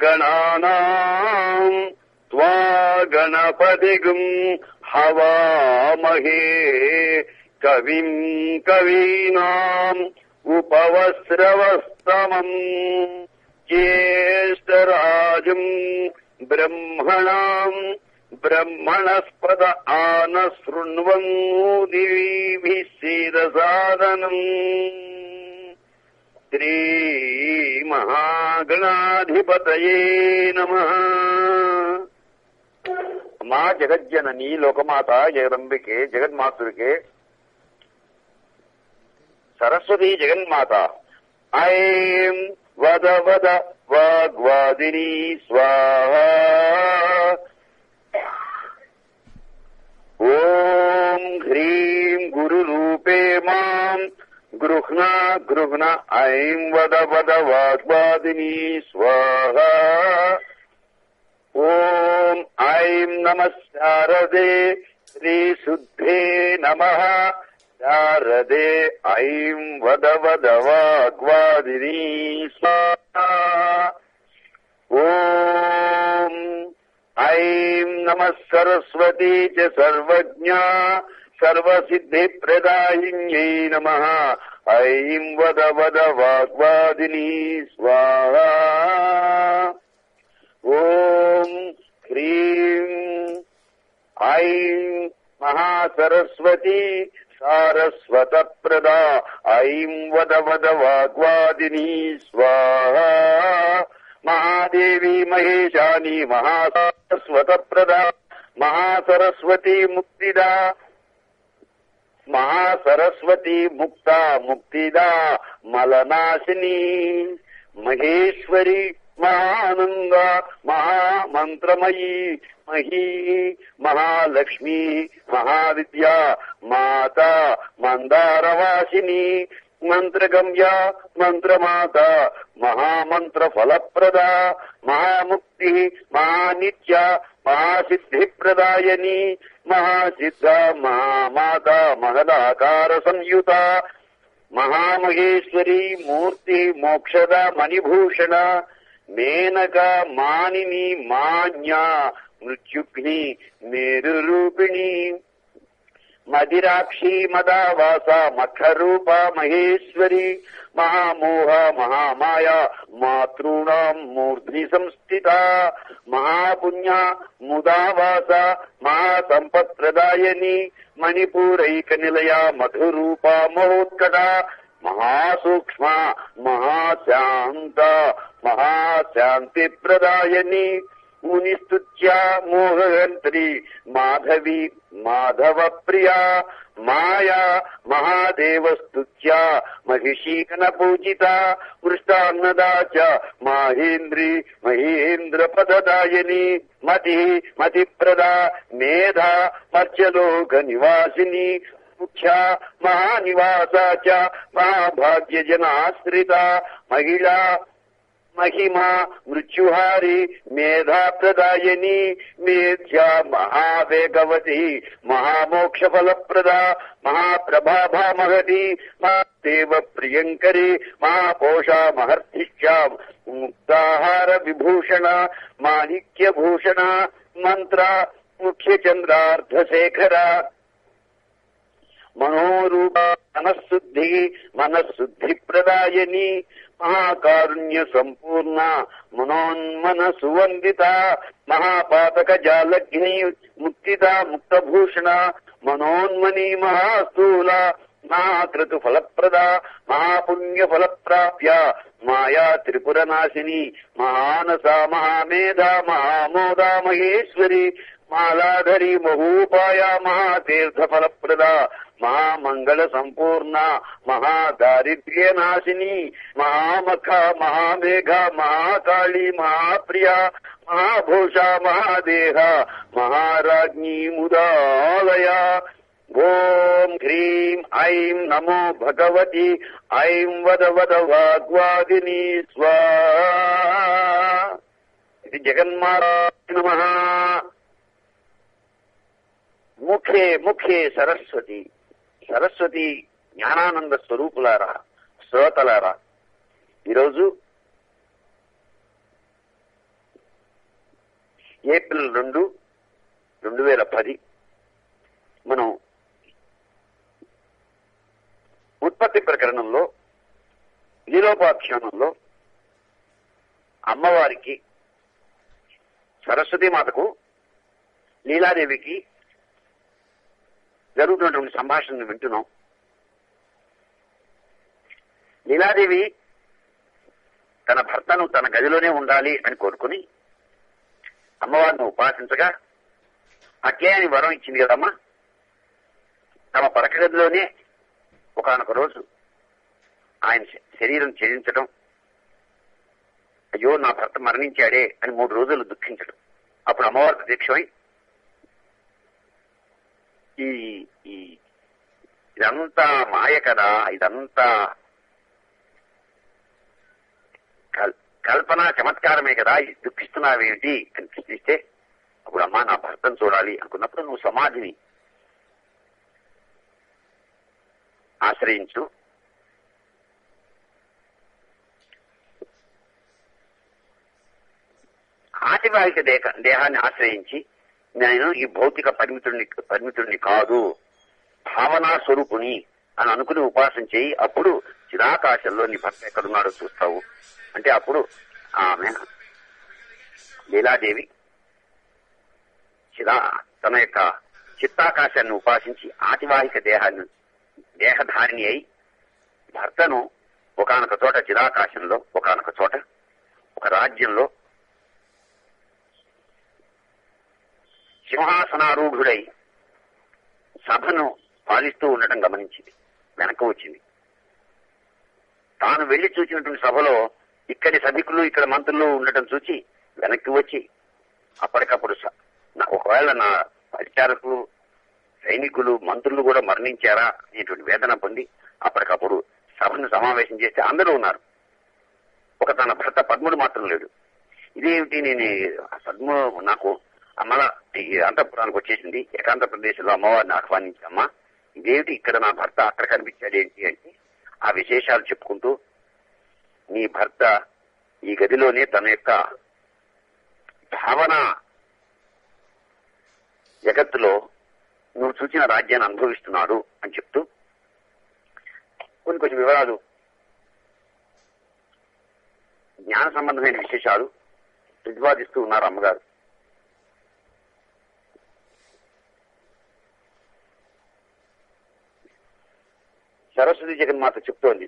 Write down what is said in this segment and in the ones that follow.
గణానాం త్వా గణపతిగం హవామహే కవిం కవీనాం ఉపవస్రవస్తమం జ్యేష్ఠరాజం బ్రహ్మణాం బ్రహ్మణస్పద ఆన శృణ్వన్నోదిభిः సేదసాదనం శ్రీ మహాగణాధిపతయే నమ మా జగజ్జనని లోకమాత జగదంబికే జగన్మాతుడికే సరస్వతి జగన్మాత ఐం వద వద వాగ్వాదిని స్వాహ ఓం హ్రీం గురురూపే మాం గృహ్ణ గృహ్ణ ఐం వద వద వాగ్వాదిని స్వాహ ఓం ఐం నమ శారదే శ్రీశుద్ధే నమ శారదే ఐం వద వద వాగ్వాదిని స్వాహ ఓం ఐం నమ సరస్వతీ చ సర్వజ్ఞా సర్వసిద్ధిప్రదాయిన్యై నమ ఐం వద వద వాగ్వాదిని స్వాహ ఓం హ్రీం ఐం మహాసరస్వతి సారస్వత ప్రదా ఐం వద వద వాగ్వాదిని స్వాహ మహాదేవి మహేశాని మహాసరస్వత ప్రదా మహాసరస్వతి ముక్తిదా మహాసరస్వతి ముక్త ముక్తిదా మలనాశిని మహేశ్వరి మహానంద మహామంత్రమయీ మహీ మహాలక్ష్మి మహావిద్య మాత మందారవాసిని మంత్రగమ్య మంత్రమాత మహామంత్ర ఫలప్రద మహాముక్తి మహానిత్య మహాసిద్ధిప్రదాయని మహాసిద్ధ మహామాత మహదాకార సంయుత మహామహేశ్వరి మూర్తి మోక్షద మణిభూషణ మేనక మానిని మాన్య మృత్యుఘ్ని మేరురూపిణి మదిరాక్షి మదావాస మఖరూప మహేశ్వరి మహామోహ మహామాయ మాతృణాం మూర్ధ్ని సంస్థిత మహాపుణ్య ముదావాస మహాసంపత్ప్రదాయని మణిపూరైక నిలయ మధురూప మహోత్కట మహాసూక్ష్మ మహాశాంత మహాశాంతి ప్రదాయని మునిస్తుత్య మోహయంత్రి మాధవి మాధవ ప్రియా మాయా మహాదేవస్తుత్య మహిషీకన పూజిత మృష్టాన్నదా చ మాహేంద్రి మహేంద్ర పదదాయని మతి మతిప్రదా మేధా మర్చలోక నివాసిని ముఖ్య మహానివాస చ మహాభాగ్య జనాశ్రిత మహిళా మహిమా మృత్యుహారి మేధాప్రదాయని మేధ్యా మహావేగవతి మహామోక్ష ఫలప్రద మహాప్రభాభా మహతి మహాదేవ ప్రియంకరి మహాపోషా మహర్తిష్యా ముక్తాహార విభూషణ మాణిక్య భూషణ మంత్ర ముఖ్య చంద్రార్ధశేఖర మనోరూప మనశుద్ధి మనశుద్ధి ప్రదాయని మహాకారుణ్య సంపూర్ణ మనోన్మన సువందిత మహాపాతక జాలగ్ని ముక్తిద ముక్తభూషణ మనోన్మని మహాస్థూల మహాకృతు ఫలప్రద మహాపుణ్య ఫలప్రాప్య మాయా త్రిపుర నాశిని మహానస మహామేధ మహామోద మహేశ్వరి మాలాధరి మహూపాయ మహాతీర్థ ఫలప్రద మహామంగళ సంపూర్ణ మహాదారిద్ర్య నాశిని మహామఖ మహామేఘ మహాకాళి మహాప్రియ మహాభూష మహాదేహ మహారాజ్ఞీ ముదాలయ ఓం హ్రీం ఐం నమో భగవతి ఐం వద వద వాగ్వాదిని స్వా ఇది జగన్మాత నమ ముఖే ముఖే సరస్వతి సరస్వతి జ్ఞానానంద స్వరూపులారా శ్రోతలారా ఈరోజు ఏప్రిల్ రెండు రెండు వేల పది మనం ఉత్పత్తి ప్రకరణంలో లీలోపాఖ్యానంలో అమ్మవారికి సరస్వతి మాతకు లీలాదేవికి జరుగుతున్నటువంటి సంభాషణను వింటున్నాం లీలాదేవి తన భర్తను తన గదిలోనే ఉండాలి అని కోరుకుని అమ్మవారిని ఉపాసించగా అట్లే అని వరం ఇచ్చింది కదమ్మా తమ పరక గదిలోనే ఒకనొక రోజు ఆయన శ- శరీరం ఛేదించడం అయ్యో నా భర్త మరణించాడే అని మూడు రోజులు దుఃఖించడం అప్పుడు అమ్మవారి ప్రత్యక్షమై ఈ ఈ ఇదంతా మాయ కదా ఇదంతా కల్- కల్పన చమత్కారమే కదా ఇది దుఃఖిస్తున్నావేమిటి అని ప్రశ్నిస్తే అప్పుడు అమ్మా నా భర్తను చూడాలి అనుకున్నప్పుడు నువ్వు సమాధిని ఆశ్రయించు ఆతివాహిక దేహ దేహాన్ని ఆశ్రయించి నేను ఈ భౌతిక పరిమితుడిని పరిమితుడిని కాదు భావనా స్వరూపుని అని అనుకుని ఉపాసన చేయి అప్పుడు చిరాకాశంలో నీ భర్త ఎక్కడున్నాడో చూస్తావు అంటే అప్పుడు ఆమె లీలాదేవి చిరా తన యొక్క చిత్తాకాశాన్ని ఉపాసించి ఆతివాహిక దేహాన్ని దేహధారిణి అయి భర్తను ఒకనొక చోట చిరాకాశంలో ఒకనొక చోట ఒక రాజ్యంలో సింహాసనారూఢుడై సభను పాలిస్తూ ఉండటం గమనించింది వెనక వచ్చింది తాను వెళ్లి చూసినటువంటి సభలో ఇక్కడి సభికులు ఇక్కడ మంత్రులు ఉండటం చూచి వెనక్కి వచ్చి అప్పటికప్పుడు స- నా- ఒకవేళ నా పరిచారకులు సైనికులు మంత్రులు కూడా మరణించారా అనేటువంటి వేదన పొంది అప్పటికప్పుడు సభను సమావేశం చేస్తే అందరూ ఉన్నారు ఒక తన భర్త పద్ముడు మాత్రం లేడు ఇదేమిటి నేను ఈ పద్మ నాకు అమ్మల ఈ అంతఃపురానికి వచ్చేసింది ఏకాంత ప్రదేశంలో అమ్మవారిని ఆహ్వానించమ్మా ఇదేమిటి ఇక్కడ నా భర్త అక్కడ కనిపించాడు ఏంటి అంటే ఆ విశేషాలు చెప్పుకుంటూ నీ భర్త ఈ గదిలోనే తన యొక్క భావన జగత్తులో నువ్వు చూసిన రాజ్యాన్ని అనుభవిస్తున్నాడు అని చెప్తూ కొన్ని కొన్ని వివరాలు జ్ఞాన సంబంధమైన విశేషాలు ప్రతిపాదిస్తూ ఉన్నారు అమ్మగారు సరస్వతి జగన్మాత చెప్తోంది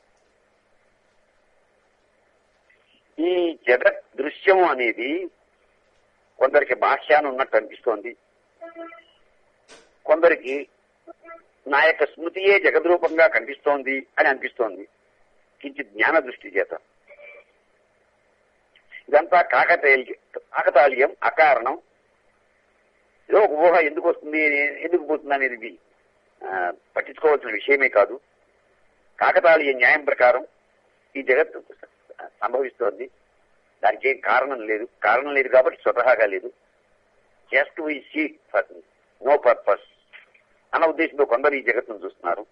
ఈ జగత్ దృశ్యము అనేది కొందరికి భాష్యాన్ని ఉన్నట్టు అనిపిస్తోంది కొందరికి నా యొక్క స్మృతియే జగద్రూపంగా కనిపిస్తోంది అని అనిపిస్తోంది కించిత్ జ్ఞాన దృష్టి చేత ఇదంతా కాకతాళీయం కాకతాళీయం అకారణం ఏదో ఒక ఊహ ఎందుకు వస్తుంది ఎందుకు పోతుంది అనేది ఆ, పట్టించుకోవాల్సిన విషయమే కాదు కాకతాళీయ న్యాయం ప్రకారం ఈ జగత్తు సంభవిస్తోంది దానికి ఏం కారణం లేదు కారణం లేదు కాబట్టి స్వతహాగా లేదు just we see for no purpose అన్న ఉద్దేశంతో కొందరు ఈ జగత్తును చూస్తున్నారు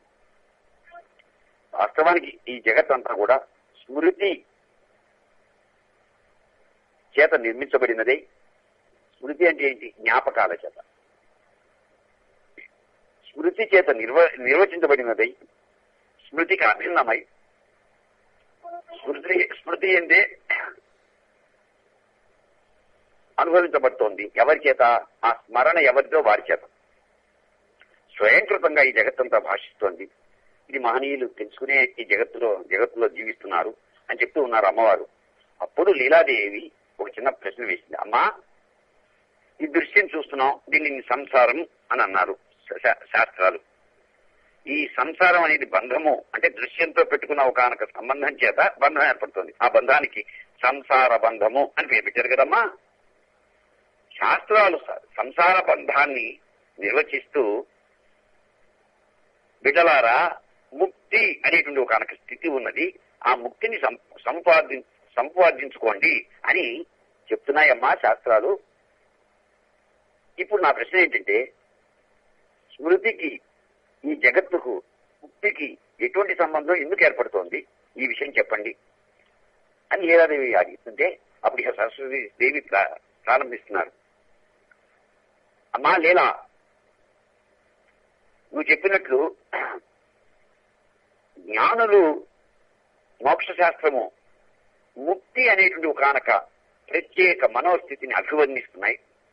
వాస్తవానికి ఈ జగత్ అంతా కూడా స్మృతి చేత నిర్మించబడినదే స్మృతి అంటే ఏంటి జ్ఞాపకాల చేత స్మృతి చేత నిర్వ నిర్వచించబడినదై స్మృతికి అభిన్నమై స్మృతి స్మృతి ఏందే అనుభవించబడుతోంది ఎవరి చేత ఆ స్మరణ ఎవరిదో వారి చేత స్వయంకృతంగా ఈ జగత్తంతా భాషిస్తోంది ఇది మహనీయులు తెలుసుకునే ఈ జగత్తులో జగత్తులో జీవిస్తున్నారు అని చెప్తూ ఉన్నారు అమ్మవారు అప్పుడు లీలాదేవి ఒక చిన్న ప్రశ్న వేసింది అమ్మా ఈ దృశ్యం చూస్తున్నాం దీనిని సంసారం అని అన్నారు శా- శాస్త్రాలు ఈ సంసారం అనేది బంధము అంటే దృశ్యంతో పెట్టుకున్న ఒకనొక సంబంధం చేత బంధం ఏర్పడుతుంది ఆ బంధానికి సంసార బంధము అని పేరు పెట్టారు కదమ్మా శాస్త్రాలు స- సంసార బంధాన్ని నిర్వచిస్తూ బిడ్డలారా ముక్తి అనేటువంటి ఒక స్థితి ఉన్నది ఆ ముక్తిని సం- సంపాది సంపాదించుకోండి అని చెప్తున్నాయమ్మా శాస్త్రాలు ఇప్పుడు నా ప్రశ్న ఏంటంటే స్మృతికి ఈ జగత్తుకు ముక్తికి ఎటువంటి సంబంధం ఎందుకు ఏర్పడుతోంది ఈ విషయం చెప్పండి అని లీలాదేవి అడుగుతుంటే అప్పుడు ఇక సరస్వతి దేవి ప్రా- ప్రారంభిస్తున్నారు అమ్మా లీలా నువ్వు చెప్పినట్లు జ్ఞానులు మోక్ష శాస్త్రము ముక్తి అనేటువంటి ఒక కానక ప్రత్యేక మనోస్థితిని అభివర్ణిస్తున్నాయి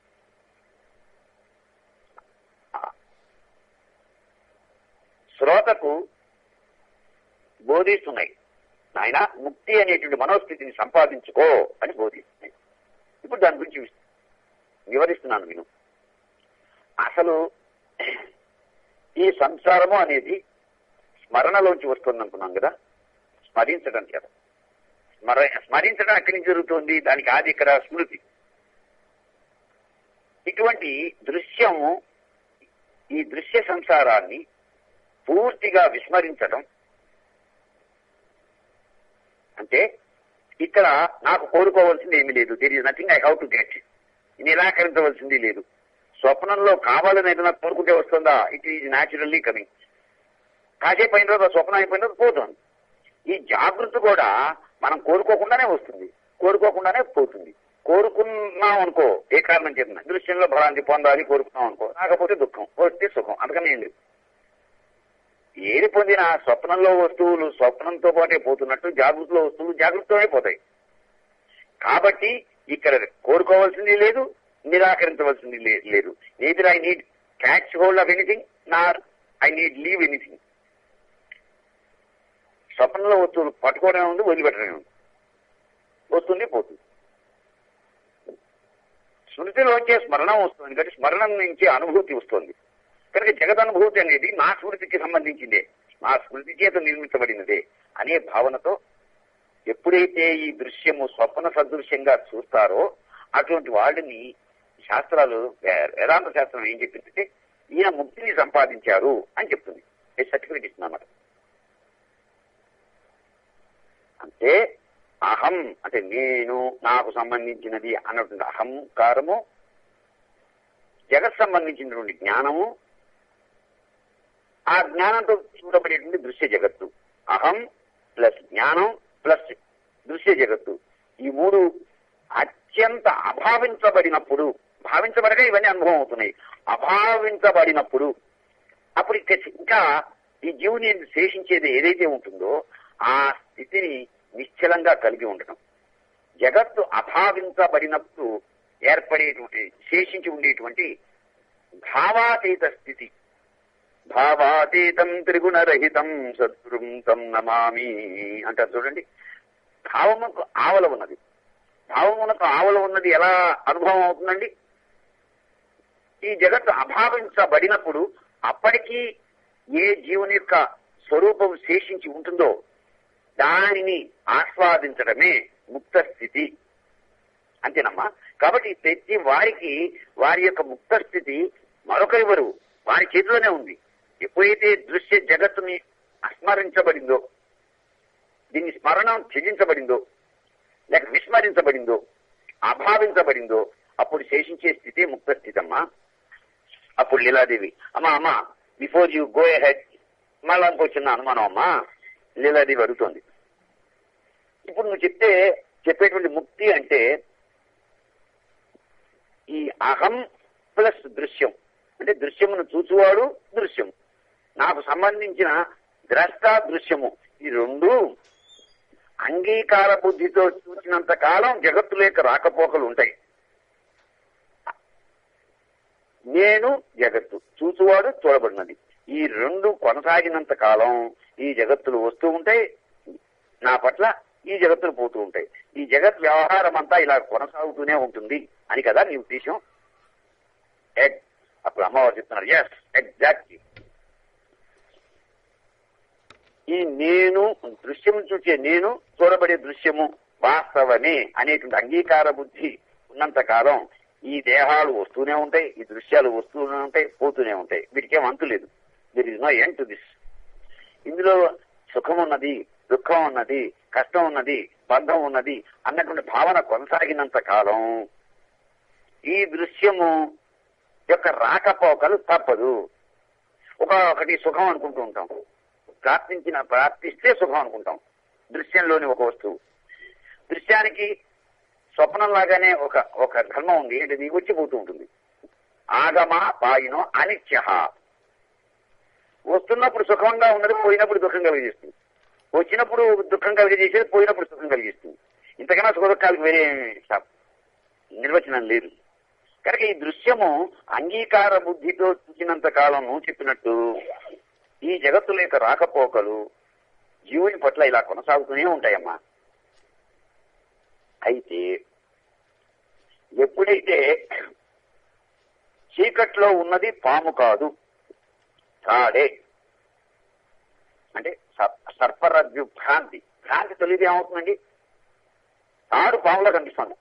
శ్రోతకు బోధిస్తున్నాయి నాయన ముక్తి అనేటువంటి మనోస్థితిని సంపాదించుకో అని బోధిస్తున్నాయి ఇప్పుడు దాని గురించి విస్- వివరిస్తున్నాను నేను అసలు ఈ సంసారము అనేది స్మరణలోంచి వస్తుంది అనుకున్నాం కదా స్మరించడం చేత స్మర స్మరించడం ఎక్కడి నుంచి జరుగుతుంది దానికి ఆది ఇక్కడ స్మృతి ఇటువంటి దృశ్యము ఈ దృశ్య సంసారాన్ని పూర్తిగా విస్మరించడం అంటే ఇక్కడ నాకు కోరుకోవాల్సింది ఏమీ లేదు there is nothing I how to get నిరాకరించవలసింది లేదు స్వప్నంలో కావాలని ఏదైనా కోరుకుంటే వస్తుందా ఇట్ ఈజ్ న్యాచురల్లీ కమింగ్ కాసేపు అయిన తర్వాత స్వప్నం అయిపోయిన తర్వాత పోతుంది ఈ జాగృతి కూడా మనం కోరుకోకుండానే వస్తుంది కోరుకోకుండానే పోతుంది కోరుకున్నాం అనుకో ఏ కారణం చెప్పిన దృశ్యంలో బలాన్ని పొందాలి కోరుకున్నాం అనుకో రాకపోతే దుఃఖం వస్తే సుఖం అందుకని ఏం లేదు ఏది పొందినా స్వప్నంలో వస్తువులు స్వప్నంతో పాటే పోతున్నట్టు జాగృతిలో వస్తువులు జాగృతితోనే పోతాయి కాబట్టి ఇక్కడ కోరుకోవాల్సింది లేదు నిరాకరించవలసింది లే- లేదు neither I need catch hold of anything nor I need leave anything స్వప్నంలో వస్తువులు పట్టుకోవడమే ఉంది వదిలిపెట్టడమే ఉంది వస్తుంది పోతుంది స్మృతిలోంచే స్మరణం వస్తుంది కాబట్టి స్మరణం నుంచి అనుభూతి వస్తుంది కనుక జగదనుభూతి అనేది నా స్మృతికి సంబంధించిందే నా స్మృతి చేత నిర్మించబడినదే అనే భావనతో ఎప్పుడైతే ఈ దృశ్యము స్వప్న సదృశ్యంగా చూస్తారో అటువంటి వాళ్ళని శాస్త్రాలు వే- వేదాంత శాస్త్రం ఏం చెప్పిందంటే ఈయన ముక్తిని సంపాదించారు అని చెప్తుంది సర్టిఫికేట్ ఇస్తుందన్నమాట అంటే అహం అంటే నేను నాకు సంబంధించినది అన్నటువంటి అహంకారము జగత్ సంబంధించినటువంటి జ్ఞానము ఆ జ్ఞానంతో చూడబడేటువంటి దృశ్య జగత్తు అహం ప్లస్ జ్ఞానం ప్లస్ దృశ్య జగత్తు ఈ మూడు అత్యంత అభావించబడినప్పుడు భావించబడగా ఇవన్నీ అనుభవం అవుతున్నాయి అభావించబడినప్పుడు అప్పుడు ఇక ఇంకా ఈ జీవుని శేషించేది ఏదైతే ఉంటుందో ఆ స్థితిని నిశ్చలంగా కలిగి ఉండటం జగత్తు అభావించబడినప్పుడు ఏర్పడేటువంటి శేషించి ఉండేటువంటి భావాతీత స్థితి భావాతీతం త్రిగుణరహితం సద్గురుం తం నమామి అంటారు చూడండి భావముకు ఆవల ఉన్నది భావమునకు ఆవల ఉన్నది ఎలా అనుభవం అవుతుందండి ఈ జగత్తు అభావించబడినప్పుడు అప్పటికీ ఏ జీవుని యొక్క స్వరూపం శేషించి ఉంటుందో దానిని ఆస్వాదించడమే ముక్త స్థితి అంతేనమ్మా కాబట్టి ప్రతి వారికి వారి యొక్క ముక్త స్థితి మరొకరివరు వారి చేతిలోనే ఉంది ఎప్పుడైతే దృశ్య జగత్తుని అస్మరించబడిందో దీన్ని స్మరణం త్యజించబడిందో లేక విస్మరించబడిందో అభావించబడిందో అప్పుడు శేషించే స్థితి ముక్త స్థితి అమ్మా అప్పుడు లీలాదేవి అమ్మా అమ్మా బిఫోర్ యూ గో హెడ్ మళ్ళా ఇంకో చిన్న అనుమానం అమ్మా లీలాదేవి అడుగుతోంది ఇప్పుడు నువ్వు చెప్తే చెప్పేటువంటి ముక్తి అంటే ఈ అహం ప్లస్ దృశ్యం అంటే దృశ్యమును చూచువాడు దృశ్యం నాకు సంబంధించిన ద్రష్ట దృశ్యము ఈ రెండు అంగీకార బుద్ధితో చూసినంత కాలం జగత్తుల యొక్క రాకపోకలు ఉంటాయి నేను జగత్తు చూచువాడు చూడబడినది ఈ రెండు కొనసాగినంత కాలం ఈ జగత్తులు వస్తూ ఉంటాయి నా పట్ల ఈ జగత్తులు పోతూ ఉంటాయి ఈ జగత్ వ్యవహారం అంతా ఇలా కొనసాగుతూనే ఉంటుంది అని కదా నీ ఉద్దేశం ఎగ్ అప్పుడు అమ్మవారు చెప్తున్నారు ఎస్ ఎగ్జాక్ట్లీ ఈ నేను దృశ్యము చూసే నేను చూడబడే దృశ్యము వాస్తవమే అనేటువంటి అంగీకార బుద్ధి ఉన్నంత కాలం ఈ దేహాలు వస్తూనే ఉంటాయి ఈ దృశ్యాలు వస్తూనే ఉంటాయి పోతూనే ఉంటాయి వీటికేం అంతు లేదు there is no end to this ఇందులో సుఖం ఉన్నది దుఃఖం ఉన్నది కష్టం ఉన్నది బంధం ఉన్నది అన్నటువంటి భావన కొనసాగినంత కాలం ఈ దృశ్యము యొక్క రాకపోకలు తప్పదు ఒక ఒకటి సుఖం అనుకుంటూ ఉంటాం ప్రార్థించిన ప్రార్థిస్తే సుఖం అనుకుంటాం దృశ్యంలోని ఒక వస్తువు దృశ్యానికి స్వప్నం లాగానే ఒక ఒక ధర్మం ఉంది అంటే ఇది వచ్చిపోతూ ఉంటుంది ఆగమ పాయినో అనిత్య వస్తున్నప్పుడు సుఖంగా ఉన్నది పోయినప్పుడు దుఃఖం కలిగిస్తుంది వచ్చినప్పుడు దుఃఖం కలిగజేసేది పోయినప్పుడు సుఖం కలిగిస్తుంది ఇంతకన్నా సుఖ దుఃఖాలకు వేరే శా- నిర్వచనం లేదు కనుక ఈ దృశ్యము అంగీకార బుద్ధితో చూసినంత కాలం నువ్వు చెప్పినట్టు ఈ జగత్తుల యొక్క రాకపోకలు జీవుని పట్ల ఇలా కొనసాగుతూనే ఉంటాయమ్మా అయితే ఎప్పుడైతే చీకట్లో ఉన్నది పాము కాదు తాడే అంటే సర్- సర్పరజ్జు భ్రాంతి భ్రాంతి తొలిది ఏమవుతుందండి తాడు పాములా కనిపిస్తుంది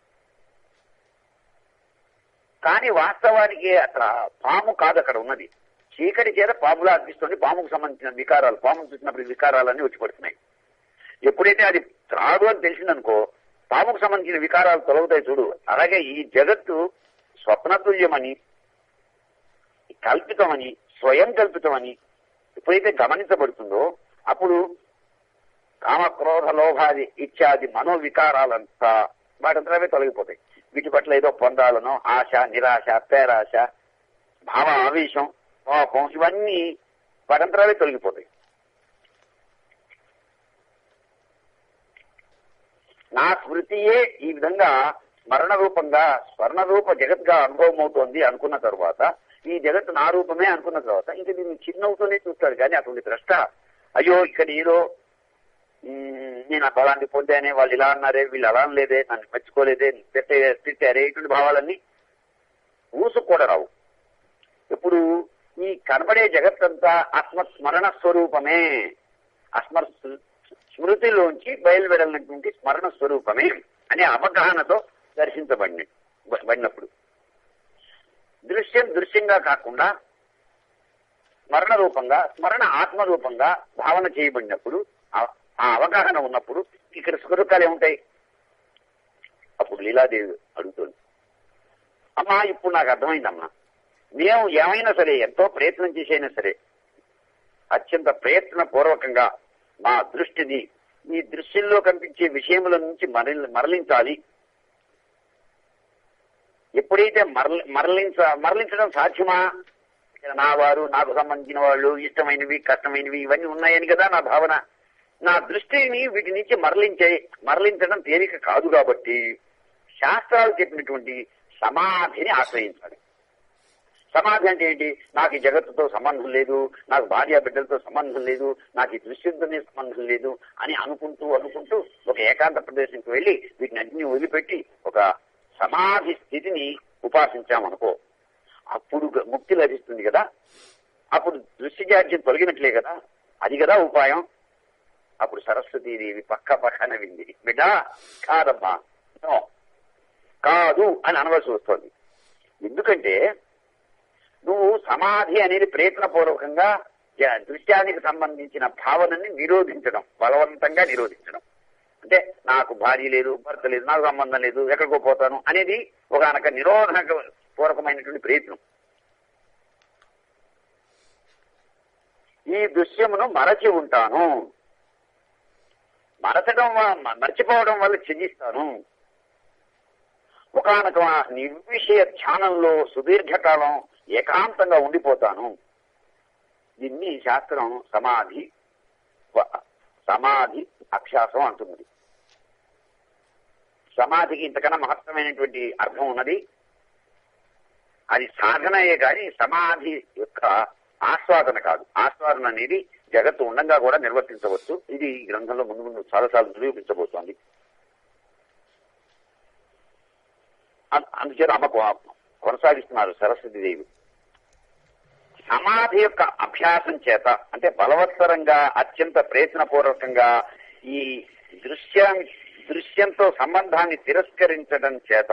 కానీ వాస్తవానికి అక్కడ పాము కాదు అక్కడ ఉన్నది చీకటి చేత పాములా అనిపిస్తుంది పాముకు సంబంధించిన వికారాలు పాము చూసినప్పుడు ఈ వికారాలన్నీ వచ్చి పడుతున్నాయి ఎప్పుడైతే అది త్రాడు అని తెలిసిందనుకో పాముకు సంబంధించిన వికారాలు తొలగుతాయి చూడు అలాగే ఈ జగత్తు స్వప్నతుల్యమని కల్పితమని స్వయం కల్పితమని ఎప్పుడైతే గమనించబడుతుందో అప్పుడు కామ క్రోధ లోభాది ఇత్యాది మనోవికారాలంతా వాటంతరవే తొలగిపోతాయి వీటి పట్ల ఏదో పొందాలనో ఆశ నిరాశ పేరాశ భావ ఆవేశం కోపం ఇవన్నీ వాటంతరవే తొలగిపోతాయి నా స్మృతియే ఈ విధంగా స్మరణ రూపంగా స్వర్ణ రూప జగత్గా అనుభవం అవుతోంది అనుకున్న తర్వాత ఈ జగత్ నా రూపమే అనుకున్న తర్వాత ఇంక దీన్ని చిన్నవుతూనే చూస్తాడు కానీ అటువంటి ద్రష్ట అయ్యో ఇక్కడ ఏదో మ్, నేను ఆ బలాన్ని పొందానే వాళ్ళు ఇలా అన్నారే వీళ్ళు అలా అనలేదే నన్ను మెచ్చుకోలేదే తిట్టే తిట్టారే ఇటువంటి భావాలన్నీ ఊసుకు కూడా రావు ఇప్పుడు ఈ కనబడే జగత్తంతా ఆత్మస్మరణ స్వరూపమే ఆత్మ స్మృతిలోంచి బయలువెడలినటువంటి స్మరణ స్వరూపమే అనే అవగాహనతో దర్శించబడి బడినప్పుడు దృశ్యం దృశ్యంగా కాకుండా స్మరణ రూపంగా స్మరణ ఆత్మ రూపంగా భావన చేయబడినప్పుడు ఆ- ఆ అవగాహన ఉన్నప్పుడు ఇక్కడ సుఖదుఖాలు ఏముంటాయి అప్పుడు లీలాదేవి అడుగుతుంది అమ్మా ఇప్పుడు నాకు అర్థమైందమ్మా మేము ఏమైనా సరే ఎంతో ప్రయత్నం చేసైనా సరే అత్యంత ప్రయత్న పూర్వకంగా మా దృష్టిని ఈ దృశ్యంలో కనిపించే విషయముల నుంచి మరలి మరలించాలి ఎప్పుడైతే మరలి మరలించ మరలించడం సాధ్యమా నా వారు నాకు సంబంధించిన వాళ్ళు ఇష్టమైనవి కష్టమైనవి ఇవన్నీ ఉన్నాయని కదా నా భావన నా దృష్టిని వీటి నుంచి మరలించే మరలించడం తేలిక కాదు కాబట్టి శాస్త్రాలు చెప్పినటువంటి సమాధిని ఆశ్రయించాలి సమాధి అంటే ఏంటి నాకు ఈ జగత్తుతో సంబంధం లేదు నాకు భార్య బిడ్డలతో సంబంధం లేదు నాకు ఈ దృశ్యంతోనే సంబంధం లేదు అని అనుకుంటూ అనుకుంటూ ఒక ఏకాంత ప్రదేశంకి వెళ్లి వీటిని అన్ని వదిలిపెట్టి ఒక సమాధి స్థితిని ఉపాసించామనుకో అప్పుడు గ- ముక్తి లభిస్తుంది కదా అప్పుడు దృశ్యజాడ్యం తొలగినట్లే కదా అది కదా ఉపాయం అప్పుడు సరస్వతీదేవి పక్క పక్కన వింది బిడ్డ కాదమ్మా నో కాదు అని అనవలసి వస్తుంది ఎందుకంటే నువ్వు సమాధి అనేది ప్రయత్నపూర్వకంగా జ- దృశ్యానికి సంబంధించిన భావనని నిరోధించడం బలవంతంగా నిరోధించడం అంటే నాకు భార్య లేదు భర్త లేదు నాకు సంబంధం లేదు ఎక్కడికో పోతాను అనేది ఒక అనక నిరోధక పూర్వకమైనటువంటి ప్రయత్నం ఈ దృశ్యమును మరచి ఉంటాను మరచడం వ- మర్చిపోవడం వల్ల త్యజిస్తాను ఒకనొక నిర్విషయ ధ్యానంలో సుదీర్ఘకాలం ఏకాంతంగా ఉండిపోతాను దీన్ని శాస్త్రం సమాధి వ- సమాధి అభ్యాసం అంటున్నది సమాధికి ఇంతకన్నా మహత్తరమైనటువంటి అర్థం ఉన్నది అది సాధనయే కానీ సమాధి యొక్క ఆస్వాదన కాదు ఆస్వాదన అనేది జగత్తు ఉండంగా కూడా నిర్వర్తించవచ్చు ఇది ఈ గ్రంథంలో ముందు ముందు చాలాసార్లు నిరూపించబోతోంది అం- అందుచేత అమ్మ కొ- కొనసాగిస్తున్నారు సరస్వతి దేవి సమాధి యొక్క అభ్యాసం చేత అంటే బలవత్తరంగా అత్యంత ప్రయత్నపూర్వకంగా ఈ దృశ్యం దృశ్యంతో సంబంధాన్ని తిరస్కరించడం చేత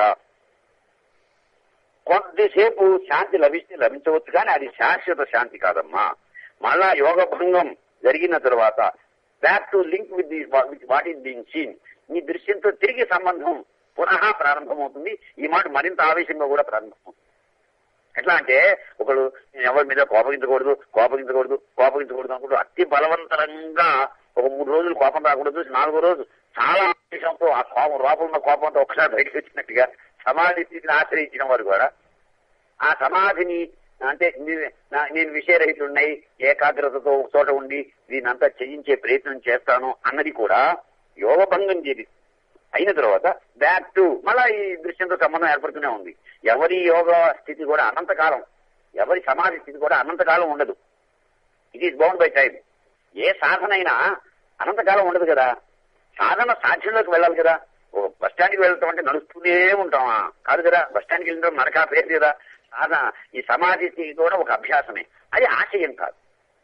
కొద్దిసేపు శాంతి లభిస్తే లభించవచ్చు కానీ అది శాశ్వత శాంతి కాదమ్మా మళ్ళా యోగ భంగం జరిగిన తరువాత back to link with the with what is being seen ఈ దృశ్యంతో తిరిగి సంబంధం పునః ప్రారంభమవుతుంది ఈ మాట మరింత ఆవేశంగా కూడా ప్రారంభమవుతుంది ఎట్లా అంటే ఒకడు నేను ఎవరి మీద కోపగించకూడదు కోపగించకూడదు కోపగించకూడదు అనుకుంటూ అతి బలవంతరంగా ఒక మూడు రోజులు కోపం రాకూడదు నాలుగో రోజు చాలా ఆవేశంతో ఆ కోపం లోపల ఉన్న కోపంతో ఒకసారి బయటకు వచ్చినట్టుగా సమాధి స్థితిని ఆశ్రయించిన వారు కూడా ఆ సమాధిని అంటే నీ- నా- నేను విషయరహితుడినై ఏకాగ్రతతో ఒక చోట ఉండి దీనంతా చేయించే ప్రయత్నం చేస్తాను అన్నది కూడా యోగభంగం చేది అయిన తర్వాత బ్యాక్ టు మళ్ళా ఈ దృశ్యంతో సంబంధం ఏర్పడుతూనే ఉంది ఎవరి యోగ స్థితి కూడా అనంతకాలం ఎవరి సమాధి స్థితి కూడా అనంతకాలం ఉండదు it is bound by time ఏ సాధన అయినా అనంతకాలం ఉండదు కదా సాధన సాధ్యంలోకి వెళ్ళాలి కదా ఓ బస్ స్టాండ్కి వెళ్తాం అంటే నడుస్తూనే ఉంటామా కాదు కదా బస్ స్టాండ్కి వెళ్ళడం నడకా పేరు కదా సాధన ఈ సమాధి స్థితి కూడా ఒక అభ్యాసమే అది ఆశయం కాదు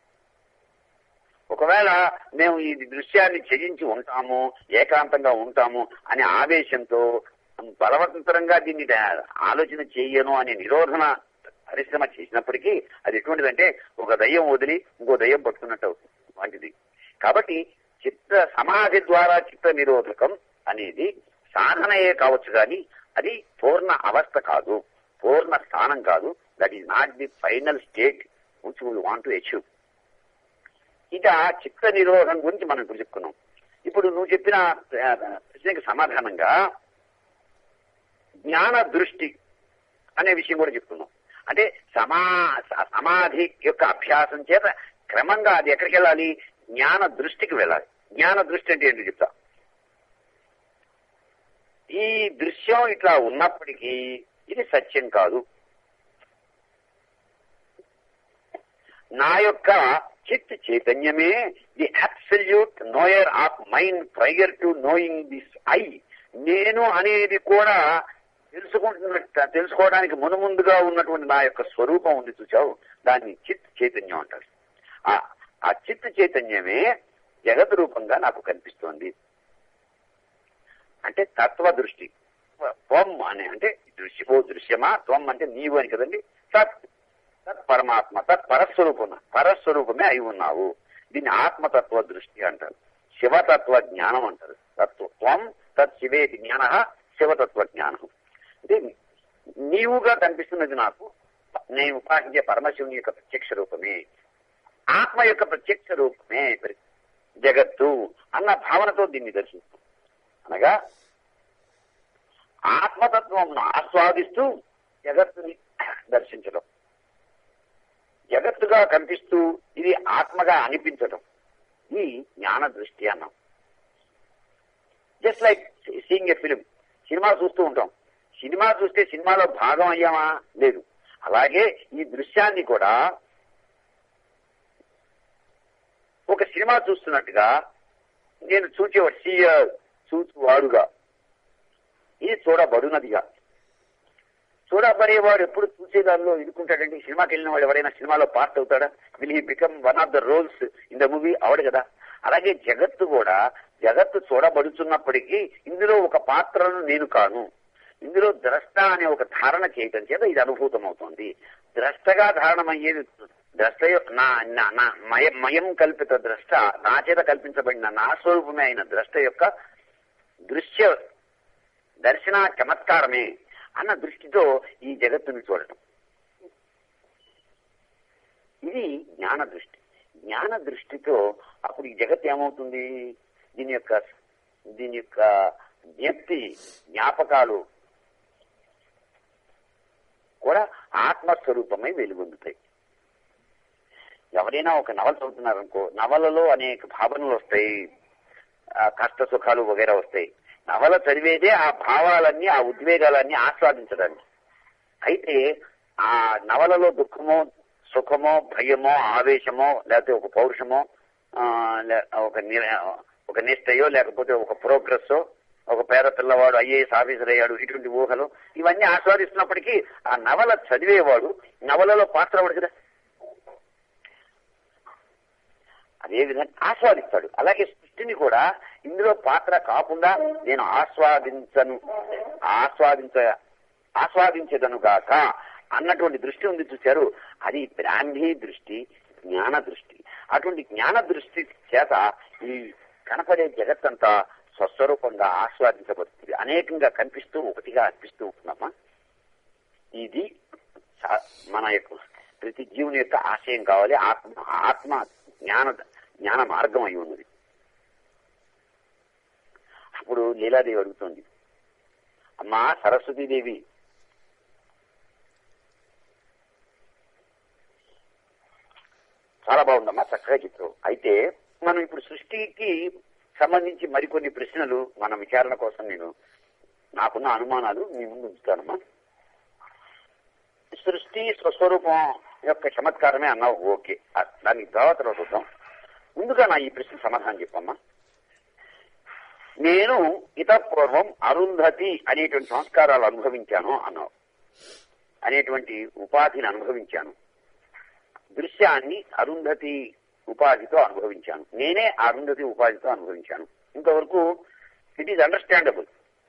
ఒకవేళ మేము ఈ దృశ్యాన్ని త్యజించి ఉంటాము ఏకాంతంగా ఉంటాము అనే ఆవేశంతో బలవంతరంగా దీన్ని డా- ఆలోచన చెయ్యను అనే నిరోధన పరిశ్రమ చేసినప్పటికీ అది ఎటువంటిదంటే ఒక దయ్యం వదిలి ఇంకో దయ్యం పట్టుకున్నట్టు అవుతుంది వంటిది కాబట్టి చిత్త సమాధి ద్వారా చిత్త నిరోధకం అనేది సాధనయే కావచ్చు కానీ అది పూర్ణ అవస్థ కాదు పూర్ణ స్థానం కాదు that is not the final state which we want to achieve ఇక చిత్త నిరోధం గురించి మనం ఇప్పుడు చెప్పుకున్నాం ఇప్పుడు నువ్వు చెప్పిన ఆ, ప్రశ్నకి సమాధానంగా జ్ఞాన దృష్టి అనే విషయం కూడా చెప్పుకున్నాం అంటే సమా స- సమాధి యొక్క అభ్యాసం చేత క్రమంగా అది ఎక్కడికి వెళ్ళాలి జ్ఞాన దృష్టికి వెళ్ళాలి జ్ఞాన దృష్టి అంటే ఏంటి చెప్తా ఈ దృశ్యం ఇట్లా ఉన్నప్పటికీ ఇది సత్యం కాదు నా యొక్క చిత్ చైతన్యమే the absolute knower of mind prior to knowing this I నేను అనేది కూడా తెలుసుకుంటున్న తెలుసుకోవడానికి మునుముందుగా ఉన్నటువంటి నా యొక్క స్వరూపం ఉంది చూచావు దాన్ని చిత్ చైతన్యం అంటారు ఆ ఆ చిత్ చైతన్యమే జగత్ రూపంగా నాకు కనిపిస్తోంది అంటే తత్వ దృష్టి త్వం అనే అంటే దృశ్యమో దృశ్యమా త్వం అంటే నీవు అని కదండి సత్ తత్ పరమాత్మ తత్ పరస్వరూపం పరస్వరూపమే అయి ఉన్నావు దీన్ని ఆత్మతత్వ దృష్టి అంటారు శివతత్వ జ్ఞానం అంటారు తత్వ త్వం తత్ శివేది జ్ఞాన శివతత్వ జ్ఞానం అంటే నీవుగా కనిపిస్తున్నది నాకు నేను ఉపాసించే పరమశివుని యొక్క ప్రత్యక్ష రూపమే ఆత్మ యొక్క ప్రత్యక్ష రూపమే జగత్తు అన్న భావనతో దీన్ని దర్శిస్తాం అనగా ఆత్మతత్వంను ఆస్వాదిస్తూ జగత్తుని దర్శించడం జగత్తుగా కనిపిస్తూ ఇది ఆత్మగా అనిపించడం ఈ జ్ఞాన దృష్టి అన్నాం just like seeing a film cinema చూస్తూ ఉంటాం సినిమా చూస్తే సినిమాలో భాగం అయ్యామా లేదు అలాగే ఈ దృశ్యాన్ని కూడా ఒక సినిమా చూస్తున్నట్టుగా నేను చూచే సీయ చూచువాడుగా ఇది చూడబడునదిగా చూడబడేవాడు ఎప్పుడు చూసేదానిలో ఇరుకుంటాడండి సినిమాకి వెళ్ళిన వాడు ఎవరైనా సినిమాలో పార్ట్ అవుతాడా will he become one of the roles in the movie అవడు కదా అలాగే జగత్తు కూడా జగత్తు చూడబడుతున్నప్పటికీ ఇందులో ఒక పాత్రను నేను కాను ఇందులో ద్రష్ట అనే ఒక ధారణ చేయటం చేత ఇది అనుభూతం అవుతుంది ద్రష్టగా ధారణమయ్యేది ద్రష్ట యొ- నా నా- నా మయ- మయం కల్పిత ద్రష్ట నా చేత కల్పించబడిన నా స్వరూపమే అయిన ద్రష్ట యొక్క దృశ్య దర్శన చమత్కారమే అన్న దృష్టితో ఈ జగత్తుని చూడటం ఇది జ్ఞాన దృష్టి జ్ఞాన దృష్టితో అప్పుడు ఈ జగత్ ఏమవుతుంది దీని యొక్క దీని యొక్క జ్ఞప్తి జ్ఞాపకాలు కూడా ఆత్మస్వరూపమై వెలుగొందుతాయి ఎవరైనా ఒక నవల చదువుతున్నారనుకో నవలలో అనేక భావనలు వస్తాయి ఆ కష్ట సుఖాలు వగేరా వస్తాయి నవల చదివేదే ఆ భావాలన్నీ ఆ ఉద్వేగాలన్నీ ఆస్వాదించడానికి అయితే ఆ నవలలో దుఃఖమో సుఖమో భయమో ఆవేశమో లేకపోతే ఒక పౌరుషమో ఆ, లే- ఒక ని- ఒక నిష్టయో లేకపోతే ఒక ప్రోగ్రెస్ ఒక పేద పిల్లవాడు ఐఏఎస్ ఆఫీసర్ అయ్యాడు ఇటువంటి ఊహలు ఇవన్నీ ఆస్వాదిస్తున్నప్పటికీ ఆ నవల చదివేవాడు నవలలో పాత్ర అవడు కదా అదే విధంగా ఆస్వాదిస్తాడు అలాగే సృష్టిని కూడా ఇందులో పాత్ర కాకుండా నేను ఆస్వాదించను ఆస్వాదించ ఆస్వాదించదను గాక అన్నటువంటి దృష్టి ఉంది చూశారు అది బ్రాహ్మీ దృష్టి జ్ఞాన దృష్టి అటువంటి జ్ఞాన దృష్టి చేత ఈ కనపడే జగత్తంతా స్వస్వరూపంగా ఆస్వాదించబడుతుంది అనేకంగా కనిపిస్తూ ఒకటిగా అనిపిస్తూ ఉంటున్నామా ఇది చా- మన యొక్క ప్రతి జీవుని యొక్క ఆశయం కావాలి ఆత్మ ఆత్మ జ్ఞాన జ్ఞాన మార్గం అయి ఉన్నది అప్పుడు లీలాదేవి అడుగుతోంది అమ్మా సరస్వతీదేవి చాలా బాగుందమ్మా చక్కగా చెప్పావు అయితే మనం ఇప్పుడు సృష్టికి సంబంధించి మరికొన్ని ప్రశ్నలు మన విచారణ కోసం నేను నాకున్న అనుమానాలు మీ ముందు ఉంచుతానమ్మా సృష్టి స్వస్వరూపం యొక్క చమత్కారమే అన్నావు ఓకే ఆ- దానికి తర్వాత చూద్దాం ముందుగా నా ఈ ప్రశ్న సమాధానం చెప్పమ్మా నేను ఇతపూర్వం అరుంధతి అనేటువంటి సంస్కారాలు అనుభవించాను అన్నావు అనేటువంటి ఉపాధిని అనుభవించాను దృశ్యాన్ని అరుంధతి ఉపాధితో అనుభవించాను నేనే ఆ అరుంధతి ఉపాధితో అనుభవించాను ఇంతవరకు ఇట్ ఈజ్ అండర్స్టాండబుల్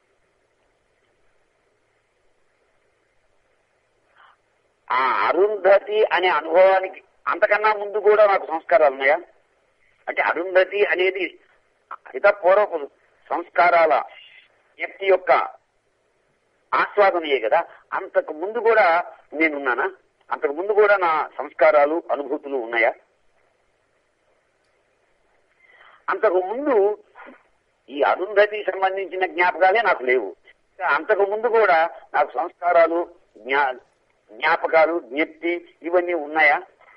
ఆ అరుంధతి అనే అనుభవానికి అంతకన్నా ముందు కూడా నాకు సంస్కారాలు ఉన్నాయా అంటే అరుంధతి అనేది ఇత పూర్వపు సంస్కారాల వ్యక్తి యొక్క ఆస్వాదనయే కదా అంతకు ముందు కూడా నేనున్నానా అంతకు ముందు కూడా నా సంస్కారాలు అనుభూతులు ఉన్నాయా అంతకు ముందు ఈ అరుంధతి సంబంధించిన జ్ఞాపకాలే నాకు లేవు అంతకు ముందు కూడా నాకు సంస్కారాలు జ్ఞా జ్ఞాపకాలు జ్ఞప్తి ఇవన్నీ ఉన్నాయా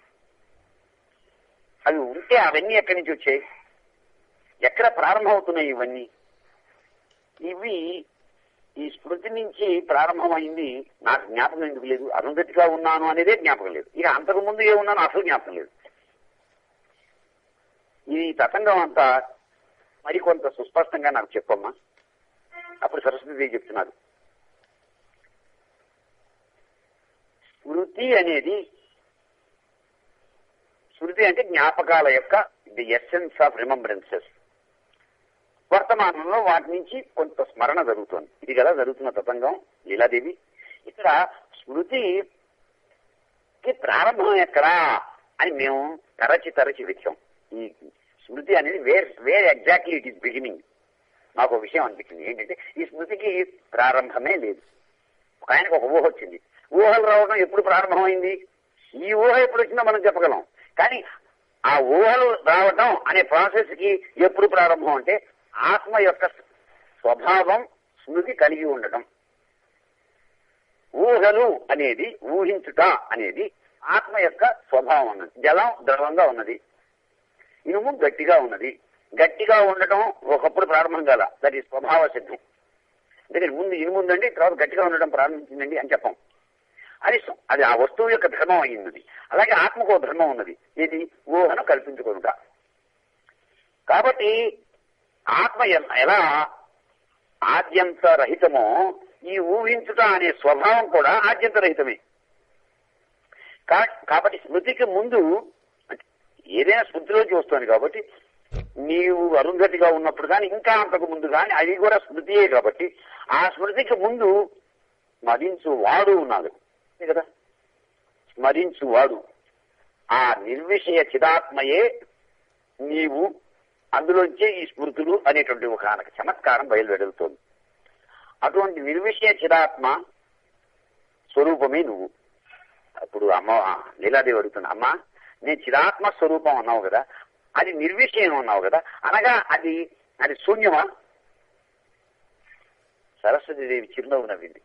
అవి ఉంటే అవన్నీ ఎక్కడి నుంచి వచ్చాయి ఎక్కడ ప్రారంభమవుతున్నాయి ఇవన్నీ ఇవి ఈ స్మృతి నుంచి ప్రారంభమైంది నాకు జ్ఞాపకం ఎందుకు లేదు అరుంధతిగా ఉన్నాను అనేదే జ్ఞాపకం లేదు ఇక అంతకు ముందు ఏ ఉన్నాను అసలు జ్ఞాపకం లేదు ఈ తతంగం అంతా మరికొంత సుస్పష్టంగా నాకు చెప్పమ్మా అప్పుడు సరస్వతి చెప్తున్నారు స్మృతి అనేది స్మృతి అంటే జ్ఞాపకాల యొక్క ది ఎస్సెన్స్ ఆఫ్ రిమంబరెన్సెస్ వర్తమానంలో వాటి నుంచి కొంత స్మరణ జరుగుతుంది ఇది కదా జరుగుతున్న తతంగం లీలాదేవి ఇక్కడ స్మృతికి ప్రారంభం ఎక్కడా అని మేము తరచి తరచి వెచ్చాం ఈ స్మృతి అనేది where where exactly it is beginning నాకు ఒక విషయం అనిపించింది ఏంటంటే ఈ స్మృతికి ప్రారంభమే లేదు ఒక ఆయనకు ఒక ఊహ వచ్చింది ఊహలు రావడం ఎప్పుడు ప్రారంభమైంది ఈ ఊహ ఎప్పుడు వచ్చిందో మనం చెప్పగలం కానీ ఆ ఊహలు రావడం అనే ప్రాసెస్ కి ఎప్పుడు ప్రారంభం అంటే ఆత్మ యొక్క స్వభావం స్మృతి కలిగి ఉండటం ఊహలు అనేది ఊహించుట అనేది ఆత్మ యొక్క స్వభావం అన్నది జలం ద్రవంగా ఉన్నది ఇనుము గట్టిగా ఉన్నది గట్టిగా ఉండటం ఒకప్పుడు ప్రారంభం కాల దట్ ఈ స్వభావ సిద్ధం అందుకని ముందు ఇనుము ఉందండి తర్వాత గట్టిగా ఉండటం ప్రారంభించిందండి అని చెప్పం అది స- అది ఆ వస్తువు యొక్క ధర్మం అయ్యింది అలాగే ఆత్మకు ఒక ధర్మం ఉన్నది ఇది ఊహను కల్పించుకొనుట కాబట్టి ఆత్మ ఎ- ఎలా ఆద్యంత రహితమో ఈ ఊహించుట అనే స్వభావం కూడా ఆద్యంత రహితమే కా- కాబట్టి స్మృతికి ముందు అంటే ఏదైనా స్మృతిలోకి వస్తుంది కాబట్టి నీవు అరుంధతిగా ఉన్నప్పుడు కానీ ఇంకా అంతకు ముందు కానీ అది కూడా స్మృతియే కాబట్టి ఆ స్మృతికి ముందు స్మరించు వాడు ఉన్నాడు అంతే కదా స్మరించు వాడు ఆ నిర్విషయ చిదాత్మయే నీవు అందులోంచే ఈ స్మృతులు అనేటువంటి ఒక ఆనక చమత్కారం బయలువెడుతోంది అటువంటి నిర్విషయ చిదాత్మ స్వరూపమే నువ్వు అప్పుడు అమ్మ లీలాదేవి అడుగుతున్నా అమ్మా నేను చిదాత్మ స్వరూపం అన్నావు కదా అది నిర్విషయం అన్నావు కదా అనగా అది అది శూన్యమా సరస్వతీదేవి చిరునవ్వు నవ్వింది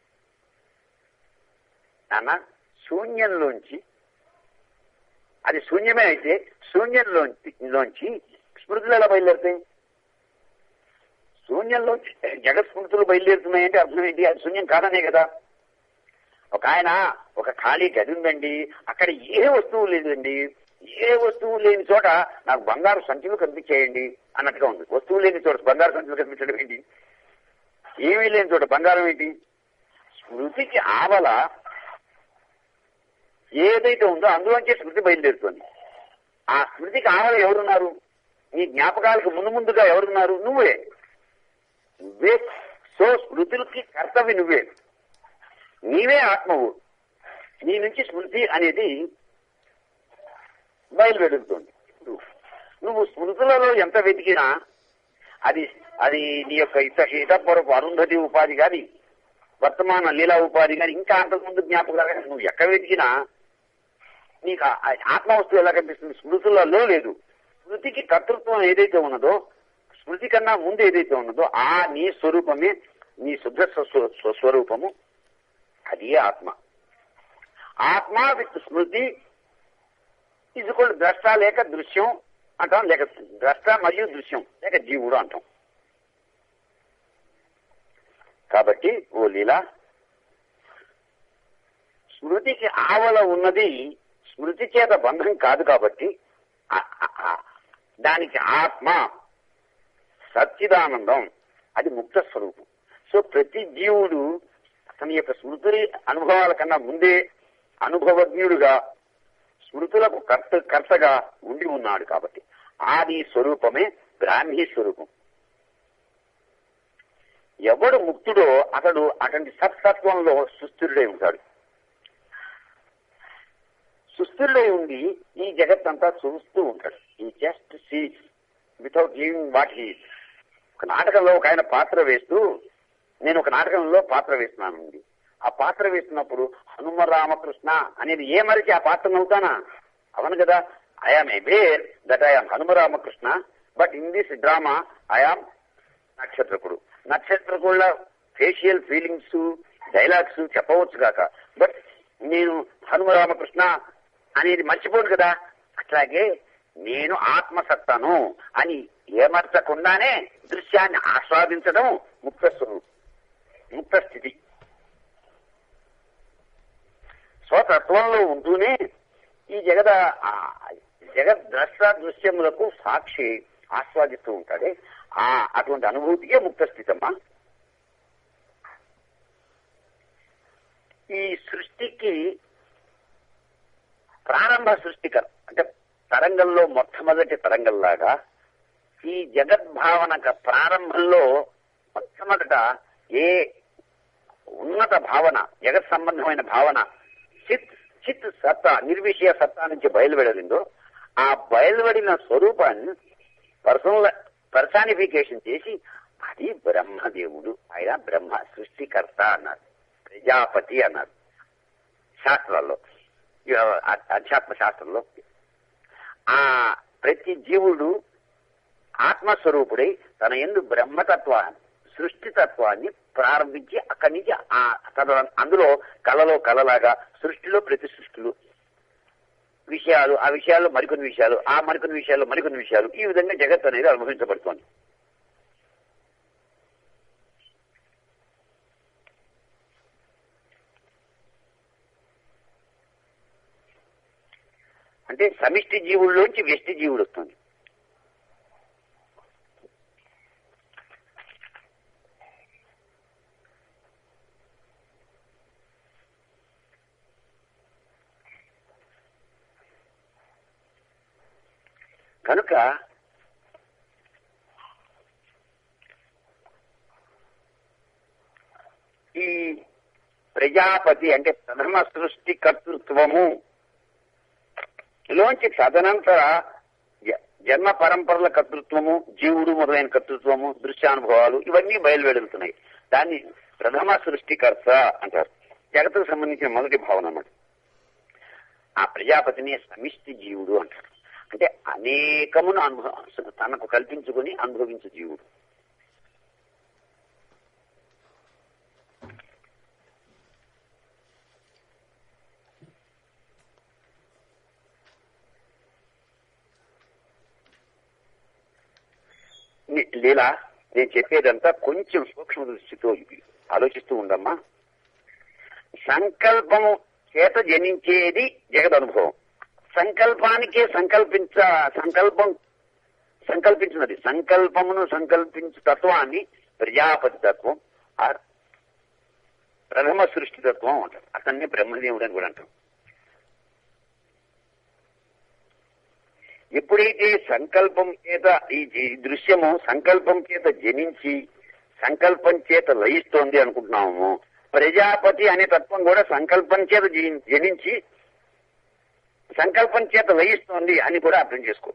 నాన్న శూన్యంలోంచి అది శూన్యమే అయితే శూన్యంలోంచి లోంచి స్మృతులు ఎలా బయలుదేరుతాయి శూన్యంలోంచి జగత్ స్మృతులు బయలుదేరుతున్నాయంటే అర్థం ఏంటి అది శూన్యం కాదనే కదా ఒక ఆయన ఒక ఖాళీ గది ఉందండి అక్కడ ఏ వస్తువు లేదండి ఏ వస్తువు లేని చోట నాకు బంగారు సంచులు కనిపించేయండి అన్నట్టుగా ఉంది వస్తువు లేని చోట బంగారు సంచులు కనిపించడం ఏంటి ఏమీ లేని చోట బంగారం ఏంటి స్మృతికి ఆవల ఏదైతే ఉందో అందులోంచే స్మృతి బయలుదేరుతుంది ఆ స్మృతికి ఆవల ఎవరున్నారు నీ జ్ఞాపకాలకు ముందు ముందుగా ఎవరున్నారు నువ్వే నువ్వే సో స్మృతులకి కర్తవ్య నువ్వే నీవే ఆత్మవు నీ నుంచి స్మృతి అనేది బయలువెడుతుంది నువ్వు- నువ్వు స్మృతులలో ఎంత వెతికినా అది అది నీ యొక్క ఇత ఇతపూర్వపు అరుంధతి ఉపాధి కానీ వర్తమాన లీలా ఉపాధి కానీ ఇంకా అంతకుముందు జ్ఞాపకాలు కానీ నువ్వు ఎక్కడ వెతికినా నీకు ఆ- ఆ ఆత్మ వస్తువు ఎలా కనిపిస్తుంది స్మృతులలో లేదు స్మృతికి కర్తృత్వం ఏదైతే ఉన్నదో స్మృతి కన్నా ముందు ఏదైతే ఉన్నదో ఆ నీ స్వరూపమే నీ శుద్ధ స్వ- స్వస్వరూపము అది ఆత్మ ఆత్మ విత్ స్మృతి ఇది కూడా ద్రష్ట లేక దృశ్యం అంటాం లేక ద్రష్ట మరియు దృశ్యం లేక జీవుడు అంటాం కాబట్టి ఓ లీలా స్మృతికి ఆవల ఉన్నది స్మృతి చేత బంధం కాదు కాబట్టి ఆ- ఆ- ఆ- దానికి ఆత్మ సచ్చిదానందం అది ముక్త స్వరూపం సో ప్రతి జీవుడు తన యొక్క స్మృతి అనుభవాల కన్నా ముందే అనుభవజ్ఞుడుగా స్మృతులకు కర్త కర్తగా ఉండి ఉన్నాడు కాబట్టి ఆది స్వరూపమే బ్రాహ్మీ స్వరూపం ఎవడు ముక్తుడో అతడు అతని సత్సత్వంలో సుస్థిరుడై ఉంటాడు సుస్థిరుడై ఉండి ఈ జగత్తంతా చూస్తూ ఉంటాడు ఈ just sees without living what he ఒక నాటకంలో ఒక ఆయన పాత్ర వేస్తూ నేను ఒక నాటకంలో పాత్ర వేస్తున్నానండి ఆ పాత్ర వేస్తున్నప్పుడు హనుమ రామకృష్ణ అనేది ఏ మరిచి ఆ పాత్ర అవుతానా అవును కదా I'm a where that I'm Hanuma Ramakrishna but in this drama I'm నక్షత్రకుడు నక్షత్రకుళ్ళ ఫేషియల్ ఫీలింగ్స్ డైలాగ్స్ చెప్పవచ్చు కాక బట్ నేను హనుమ రామకృష్ణ అనేది మర్చిపోను కదా అట్లాగే నేను ఆత్మసత్తాను అని ఏమర్చకుండానే దృశ్యాన్ని ఆస్వాదించడం ముక్త స్వరూపం ముక్త స్థితి స్వతత్వంలో ఉంటూనే ఈ జగద ఆ జగత్ ద్రష్ట దృశ్యములకు సాక్షి ఆస్వాదిస్తూ ఉంటాడే ఆ అటువంటి అనుభూతికే ముక్త స్థితమ్మా ఈ సృష్టికి ప్రారంభ సృష్టికర అంటే తరంగంలో మొట్టమొదటి తరంగంలాగా ఈ జగద్భావనక ప్రారంభంలో మొట్టమొదట ఏ ఉన్నత భావన జగత్ సంబంధమైన భావన చిత్ చిత్ సత్తా నిర్విషయ సత్తా నుంచి బయలువెడలిందో ఆ బయలువడిన స్వరూపాన్ని పర్సనల్ పర్సానిఫికేషన్ చేసి అది బ్రహ్మదేవుడు ఆయన బ్రహ్మ సృష్టికర్త అన్నారు ప్రజాపతి అన్నారు శాస్త్రాల్లో ఇక ఆ- అధ్యాత్మ శాస్త్రంలో ఆ ప్రతి జీవుడు ఆత్మస్వరూపుడై తన ఎందు బ్రహ్మతత్వాన్ని సృష్టితత్వాన్ని ప్రారంభించి అక్కడి నుంచి ఆ తన అందులో కళలో కళలాగా సృష్టిలో ప్రతి సృష్టిలో విషయాలు ఆ విషయాల్లో మరికొన్ని విషయాలు ఆ మరికొన్ని విషయాల్లో మరికొన్ని విషయాలు ఈ విధంగా జగత్ అనేది అనుభవించబడుతోంది అంటే సమిష్టి జీవుల్లోంచి వ్యష్టి జీవుడు వస్తుంది కనుక ఈ ప్రజాపతి అంటే ప్రథమ సృష్టి కర్తృత్వము లోంచి తదనంతర జ- జన్మ పరంపరల కర్తృత్వము జీవుడు మొదలైన కర్తృత్వము దృశ్యానుభవాలు ఇవన్నీ బయలువెడుతున్నాయి దాన్ని ప్రథమ సృష్టికర్త అంటారు జగత్తుకు సంబంధించిన మొదటి భావన అన్నమాట ఆ ప్రజాపతిని సమిష్టి జీవుడు అంటారు అంటే అనేకమును అనుభవ తనకు కల్పించుకొని అనుభవించు జీవుడు ని- లీలా నేను చెప్పేదంతా కొంచెం సూక్ష్మ దృష్టితో ఆలోచిస్తూ ఉండమ్మా సంకల్పము చేత జనించేది జగద్ అనుభవం సంకల్పానికే సంకల్పించ సంకల్పం సంకల్పించినది సంకల్పమును సంకల్పించు తత్వాన్ని ప్రజాపతి తత్వం ఆ ప్రథమ సృష్టి తత్వం అంటారు అతన్ని బ్రహ్మదేవుడు అని కూడా అంటాం ఎప్పుడైతే సంకల్పం చేత ఈ ఈ దృశ్యము సంకల్పం చేత జనించి సంకల్పం చేత లయిస్తోంది అనుకుంటున్నాము ప్రజాపతి అనే తత్వం కూడా సంకల్పం చేత జీ- జనించి సంకల్పం చేత లయిస్తోంది అని కూడా అర్థం చేసుకో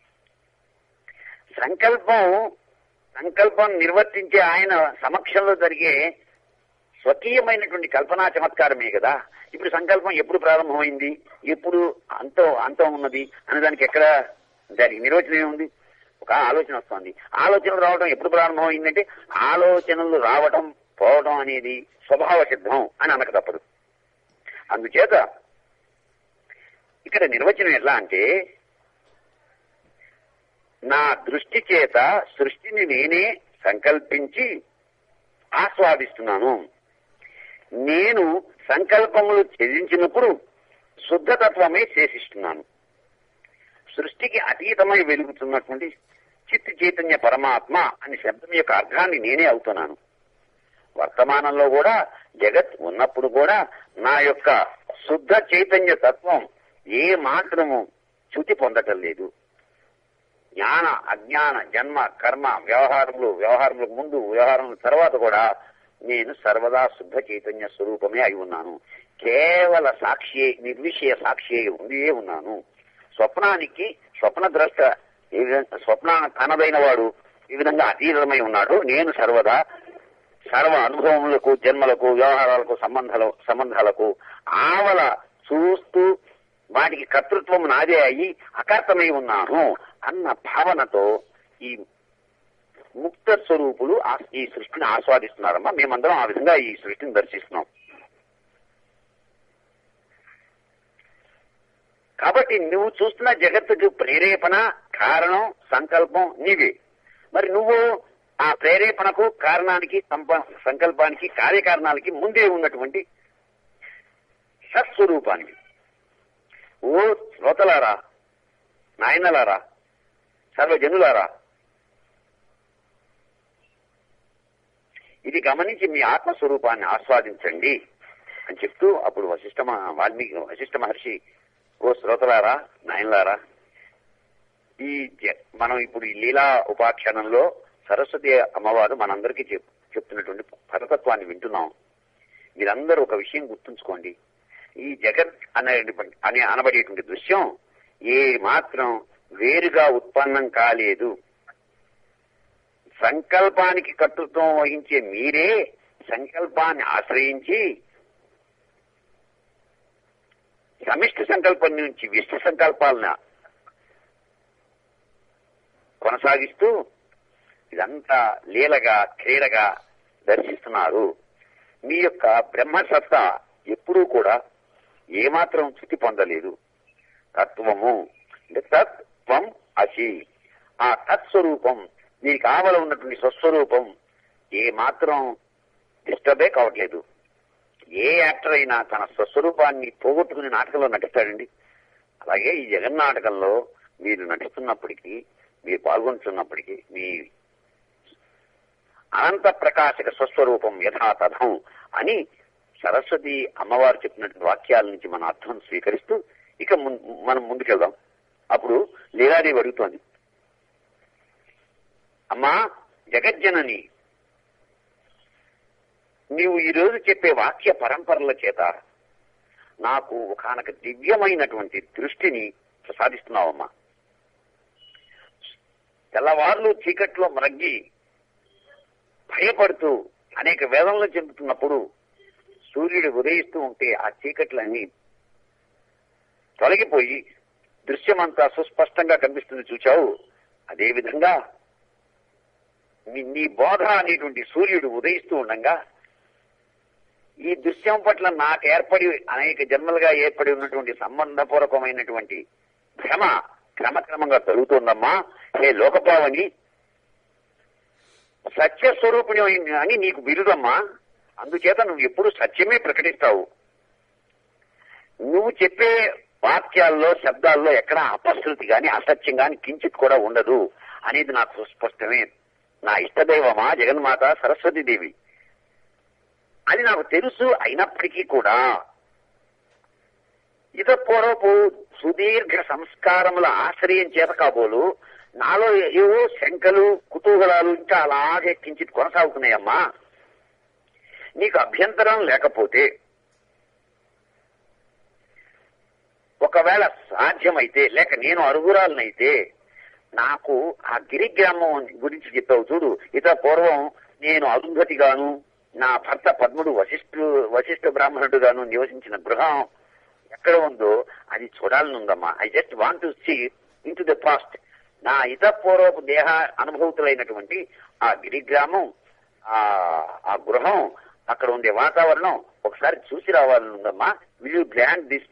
సంకల్పం సంకల్పం నిర్వర్తించే ఆయన సమక్షంలో జరిగే స్వకీయమైనటువంటి కల్పనా చమత్కారమే కదా ఇప్పుడు సంకల్పం ఎప్పుడు ప్రారంభమైంది ఎప్పుడు అంతం అంతం ఉన్నది అనే దానికి ఎక్కడ దానికి నిర్వచనం ఏముంది ఒక ఆలోచన వస్తుంది ఆలోచనలు రావడం ఎప్పుడు ప్రారంభం అయిందంటే ఆలోచనలు రావడం పోవడం అనేది స్వభావ సిద్ధం అని అనక తప్పదు అందుచేత ఇక్కడ నిర్వచనం ఎట్లా అంటే నా దృష్టి చేత సృష్టిని నేనే సంకల్పించి ఆస్వాదిస్తున్నాను నేను సంకల్పములు త్యజించినప్పుడు శుద్ధతత్వమే శేషిస్తున్నాను సృష్టికి అతీతమై వెలుగుతున్నటువంటి చిత్త చైతన్య పరమాత్మ అనే శబ్దం యొక్క అర్థాన్ని నేనే అవుతున్నాను వర్తమానంలో కూడా జగత్ ఉన్నప్పుడు కూడా నా యొక్క శుద్ధ చైతన్య తత్వం ఏ మాత్రము చ్యుతి పొందటం లేదు జ్ఞాన అజ్ఞాన జన్మ కర్మ వ్యవహారములు వ్యవహారములకు ముందు వ్యవహారముల తర్వాత కూడా నేను సర్వదా శుద్ధ చైతన్య స్వరూపమే అయి ఉన్నాను కేవల సాక్షి నిర్విషయ సాక్షి ఉండే ఉన్నాను స్వప్నానికి స్వప్న ద్రష్ట ఏ విధంగా స్వప్న తనదైన వాడు ఈ విధంగా అతీతమై ఉన్నాడు నేను సర్వదా సర్వ అనుభవములకు జన్మలకు వ్యవహారాలకు సంబంధాల సంబంధాలకు ఆవల చూస్తూ వాటికి కర్తృత్వం నాదే అయి అకర్తమై ఉన్నాను అన్న భావనతో ఈ ముక్త స్వరూపులు ఆ- ఈ సృష్టిని ఆస్వాదిస్తున్నారమ్మా మేమందరం ఆ విధంగా ఈ సృష్టిని దర్శిస్తున్నాం కాబట్టి నువ్వు చూస్తున్న జగత్తుకు ప్రేరేపణ కారణం సంకల్పం నీవే మరి నువ్వు ఆ ప్రేరేపణకు కారణానికి సంప- సంకల్పానికి కార్యకారణాలకి ముందే ఉన్నటువంటి సత్స్వరూపానికి ఓ శ్రోతలారా నాయనలారా సర్వజనులారా ఇది గమనించి మీ ఆత్మస్వరూపాన్ని ఆస్వాదించండి అని చెప్తూ అప్పుడు వశిష్ఠ మ- వాల్మీకి వశిష్ఠ మహర్షి ఓ శ్రోతలారా నాయనలారా ఈ జ- మనం ఇప్పుడు ఈ లీలా ఉపాఖ్యానంలో సరస్వతి అమ్మవారు మనందరికీ చెప్ చెప్తున్నటువంటి పరతత్వాన్ని వింటున్నాం మీరందరూ ఒక విషయం గుర్తుంచుకోండి ఈ జగత్ అనే అనే అనబడేటువంటి దృశ్యం ఏ మాత్రం వేరుగా ఉత్పన్నం కాలేదు సంకల్పానికి కర్తృత్వం వహించే మీరే సంకల్పాన్ని ఆశ్రయించి సమిష్టి సంకల్పం నుంచి విష్ణు సంకల్పాలను కొనసాగిస్తూ ఇదంతా లీలగా క్రీడగా దర్శిస్తున్నారు మీ యొక్క బ్రహ్మసత్తా ఎప్పుడూ కూడా ఏమాత్రం స్థితి పొందలేదు తత్వము అంటే తత్వం అసి ఆ తత్స్వరూపం నీకు కావల ఉన్నటువంటి స్వస్వరూపం ఏ మాత్రం డిస్టర్బే కావట్లేదు ఏ యాక్టర్ అయినా తన స్వస్వరూపాన్ని పోగొట్టుకుని నాటకంలో నటిస్తాడండి అలాగే ఈ జగన్నాటకంలో మీరు నటిస్తున్నప్పటికీ మీరు పాల్గొంటున్నప్పటికీ మీ అనంత ప్రకాశక స్వస్వరూపం యథాతథం అని సరస్వతి అమ్మవారు చెప్పినటువంటి వాక్యాల నుంచి మన అర్థం స్వీకరిస్తూ ఇక ముం- మనం ముందుకెళ్దాం అప్పుడు లీలాదేవి అడుగుతోంది అమ్మా జగజ్జనని నీవు ఈ రోజు చెప్పే వాక్య పరంపరల చేత నాకు ఒకనొక దివ్యమైనటువంటి దృష్టిని ప్రసాదిస్తున్నావమ్మా తెల్లవార్లు చీకట్లో మ్రగ్గి భయపడుతూ అనేక వేదనలు చెందుతున్నప్పుడు సూర్యుడు ఉదయిస్తూ ఉంటే ఆ చీకట్లన్నీ తొలగిపోయి దృశ్యమంతా సుస్పష్టంగా కనిపిస్తుంది చూచావు అదేవిధంగా నీ నీ బోధ అనేటువంటి సూర్యుడు ఉదయిస్తూ ఉండగా ఈ దృశ్యం పట్ల నాకు ఏర్పడి అనేక జన్మలుగా ఏర్పడి ఉన్నటువంటి సంబంధపూర్వకమైనటువంటి భ్రమ క్రమక్రమంగా తొలుగుతోందమ్మా హే లోకపావని సత్య స్వరూపిణి అని నీకు బిరుదమ్మా అందుచేత నువ్వు ఎప్పుడు సత్యమే ప్రకటిస్తావు నువ్వు చెప్పే వాక్యాల్లో శబ్దాల్లో ఎక్కడ అపశృతి గాని అసత్యం గాని కించిత్ కూడా ఉండదు అనేది నాకు సుస్పష్టమే నా ఇష్టదైవమా జగన్మాత సరస్వతీదేవి అది నాకు తెలుసు అయినప్పటికీ కూడా ఇతపూర్వపు సుదీర్ఘ సంస్కారముల ఆశ్రయం చేత కాబోలు నాలో ఏవో శంకలు కుతూహలాలు ఇంకా అలాగే కించిత్ కొనసాగుతున్నాయమ్మా నీకు అభ్యంతరం లేకపోతే ఒకవేళ సాధ్యమైతే లేక నేను అరుగురాలనైతే నాకు ఆ గిరిగ్రామం గురించి చెప్పావు చూడు ఇత పూర్వం నేను అరుంధతిగాను నా భర్త పద్ముడు వశిష్ఠు వశిష్ఠ బ్రాహ్మణుడుగాను నివసించిన గృహం ఎక్కడ ఉందో అది చూడాలని ఉందమ్మా I just want to see into the past నా ఇతపూర్వపు దేహ అనుభూతులైనటువంటి ఆ గిరిగ్రామం ఆ ఆ గృహం అక్కడ ఉండే వాతావరణం ఒకసారి చూసి రావాలని ఉందమ్మా will you grand this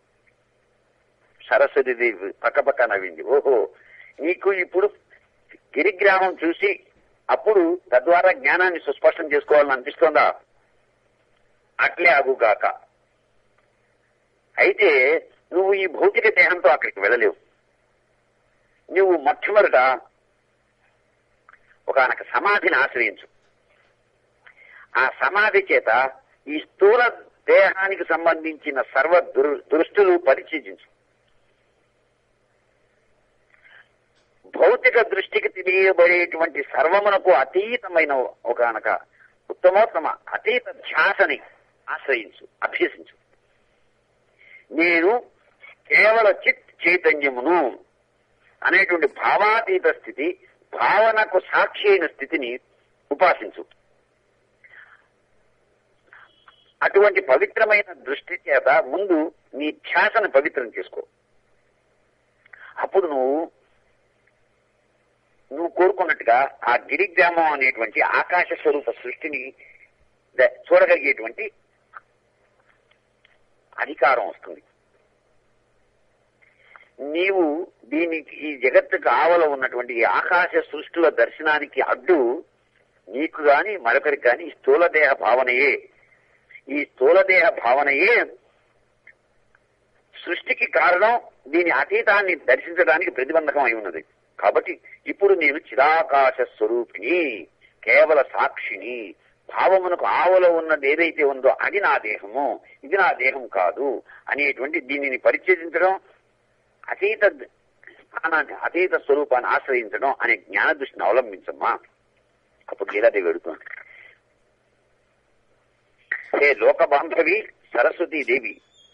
Saraswati Devi పక్క పక్క నవ్వింది ఓహో నీకు ఇప్పుడు గిరిగ్రామం చూసి అప్పుడు తద్వారా జ్ఞానాన్ని సుస్పష్టం చేసుకోవాలని అనిపిస్తోందా అట్లే అగుగాక అయితే నువ్వు ఈ భౌతిక దేహంతో అక్కడికి వెళ్ళలేవు నువ్వు మొట్టమొదట ఒకనొక సమాధిని ఆశ్రయించు ఆ సమాధి చేత ఈ స్థూల దేహానికి సంబంధించిన సర్వ దుర్ దృష్టులు పరిచయించు భౌతిక దృష్టికి తెలియబడేటువంటి సర్వమునకు అతీతమైన ఒకనొక ఉత్తమోత్తమ అతీత ధ్యాసని ఆశ్రయించు అభ్యసించు నేను కేవల చిత్ చైతన్యమును అనేటువంటి భావాతీత స్థితి భావనకు సాక్షి అయిన స్థితిని ఉపాసించు అటువంటి పవిత్రమైన దృష్టి చేత ముందు నీ ధ్యాసను పవిత్రం చేసుకో అప్పుడు నువ్వు నువ్వు కోరుకున్నట్టుగా ఆ గిరిగ్రామం అనేటువంటి ఆకాశ స్వరూప సృష్టిని ద- చూడగలిగేటువంటి అధికారం వస్తుంది నీవు దీనికి ఈ జగత్తుకు ఆవల ఉన్నటువంటి ఈ ఆకాశ సృష్టిల దర్శనానికి అడ్డు నీకు గాని మరొకరికి గాని ఈ స్థూలదేహ భావనయే ఈ స్థూలదేహ భావనయే సృష్టికి కారణం దీని అతీతాన్ని దర్శించడానికి ప్రతిబంధకం అయి ఉన్నది కాబట్టి ఇప్పుడు నేను చిరాకాశ స్వరూపిణి కేవల సాక్షిని భావమునకు ఆవలో ఉన్నది ఏదైతే ఉందో అది నా దేహము ఇది నా దేహం కాదు అనేటువంటి దీనిని పరిచయించడం అతీత స్థానాన్ని అతీత స్వరూపాన్ని ఆశ్రయించడం అనే జ్ఞాన దృష్టిని అవలంబించమ్మా అప్పుడు లీలాదేవి అడుగుతుంది హే లోక బాంధవి సరస్వతీ దేవి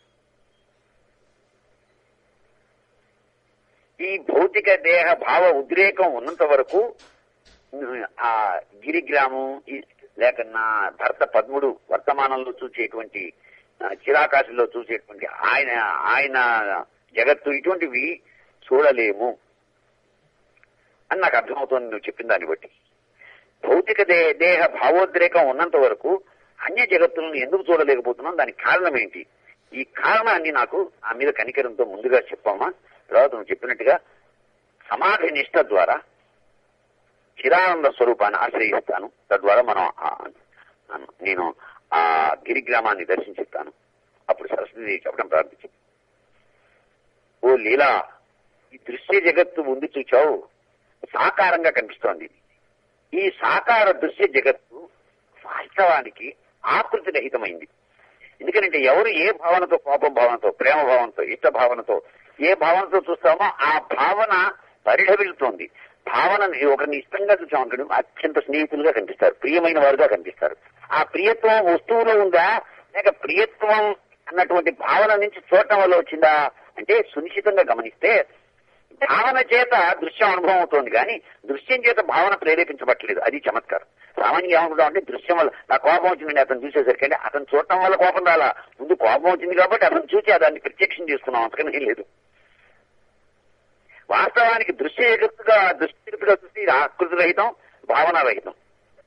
ఈ భౌతిక దేహ భావ ఉద్రేకం ఉన్నంత వరకు ఆ గిరిగ్రామం ఈ లేక నా భర్త పద్ముడు వర్తమానంలో చూసేటువంటి ఆ, చిరాకాశంలో చూసేటువంటి ఆయన ఆయన జగత్తు ఇటువంటివి చూడలేము అని నాకు అర్థమవుతోంది నువ్వు చెప్పిన దాన్ని బట్టి భౌతిక దే దేహ భావోద్రేకం ఉన్నంత వరకు అన్య జగత్తులను ఎందుకు చూడలేకపోతున్నాం దానికి కారణం ఏంటి ఈ కారణాన్ని నాకు ఆ మీద కనికరంతో ముందుగా చెప్పామా తర్వాత నువ్వు చెప్పినట్టుగా సమాధి నిష్ట ద్వారా చిరానంద స్వరూపాన్ని ఆశ్రయిస్తాను తద్వారా మనం ఆ- నేను ఆ గిరిగ్రామాన్ని దర్శించిస్తాను అప్పుడు సరస్వతి చెప్పడం ప్రారంభించింది ఓ లీలా ఈ దృశ్య జగత్తు ముందు చూచావు సాకారంగా కనిపిస్తోంది ఈ సాకార దృశ్య జగత్తు వాస్తవానికి ఆకృతి రహితమైంది ఎందుకంటే ఎవరు ఏ భావనతో కోపం భావనతో ప్రేమ భావనతో ఇష్ట భావనతో ఏ భావనతో చూస్తామో ఆ భావన పరిఢవిల్లుతోంది భావనని ఒకరిని ఇష్టంగా చూసామనుకోండి అత్యంత స్నేహితులుగా కనిపిస్తారు ప్రియమైన వారుగా కనిపిస్తారు ఆ ప్రియత్వం వస్తువులో ఉందా లేక ప్రియత్వం అన్నటువంటి భావన నుంచి చూడటం వల్ల వచ్చిందా అంటే సునిశ్చితంగా గమనిస్తే భావన చేత దృశ్యం అనుభవం అవుతోంది కానీ దృశ్యం చేత భావన ప్రేరేపించబట్టలేదు అది చమత్కారం సామాన్యంగా ఏమనుకుంటాం అంటే దృశ్యం వల్ల నా కోపం వచ్చిందండి అతను చూసేసరికి అంటే అతను చూడటం వల్ల కోపం రాలా ముందు కోపం వచ్చింది కాబట్టి అతను చూసి దాన్ని ప్రత్యక్షం చేసుకున్నాం అంతకనే లేదు వాస్తవానికి దృశ్య జగత్తుగా దృశ్య జగత్తుగా చూసి ఇది ఆకృతి రహితం భావన రహితం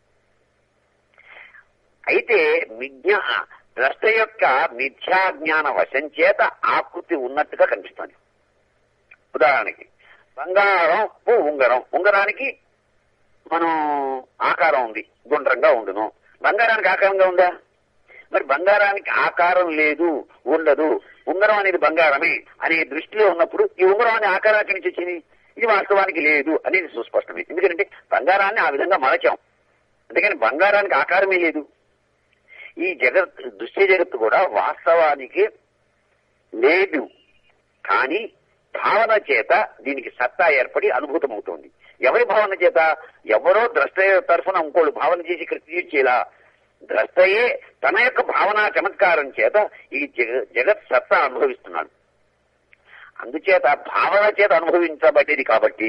అయితే మిథ్య ద్రష్ట యొక్క మిథ్యా జ్ఞాన వశం చేత ఆకృతి ఉన్నట్టుగా కనిపిస్తుంది ఉదాహరణకి బంగారం ఓ ఉంగరం ఉంగరానికి మనం ఆకారం ఉంది గుండ్రంగా ఉండును బంగారానికి ఆకారంగా ఉందా మరి బంగారానికి ఆకారం లేదు ఉండదు ఉంగరం అనేది బంగారమే అనే దృష్టిలో ఉన్నప్పుడు ఈ ఉంగరం అనే ఆకారం ఎక్కడి నుంచి వచ్చింది ఇది వాస్తవానికి లేదు అనేది సుస్పష్టమే ఎందుకంటే బంగారాన్ని ఆ విధంగా మలచాం అందుకని బంగారానికి ఆకారమే లేదు ఈ జగత్ దృశ్య జగత్తు కూడా వాస్తవానికి లేదు కానీ భావన చేత దీనికి సత్తా ఏర్పడి అనుభూతమవుతోంది ఎవరి భావన చేత ఎవరో ద్రష్ట తరఫున ఇంకోళ్ళు భావన చేసి ఇక్కడ క్రియేట్ చేయాల ద్రష్టయే తన యొక్క భావనా చమత్కారం చేత ఈ జగ జగత్ సత్తా అనుభవిస్తున్నాడు అందుచేత భావన చేత అనుభవించబడేది కాబట్టి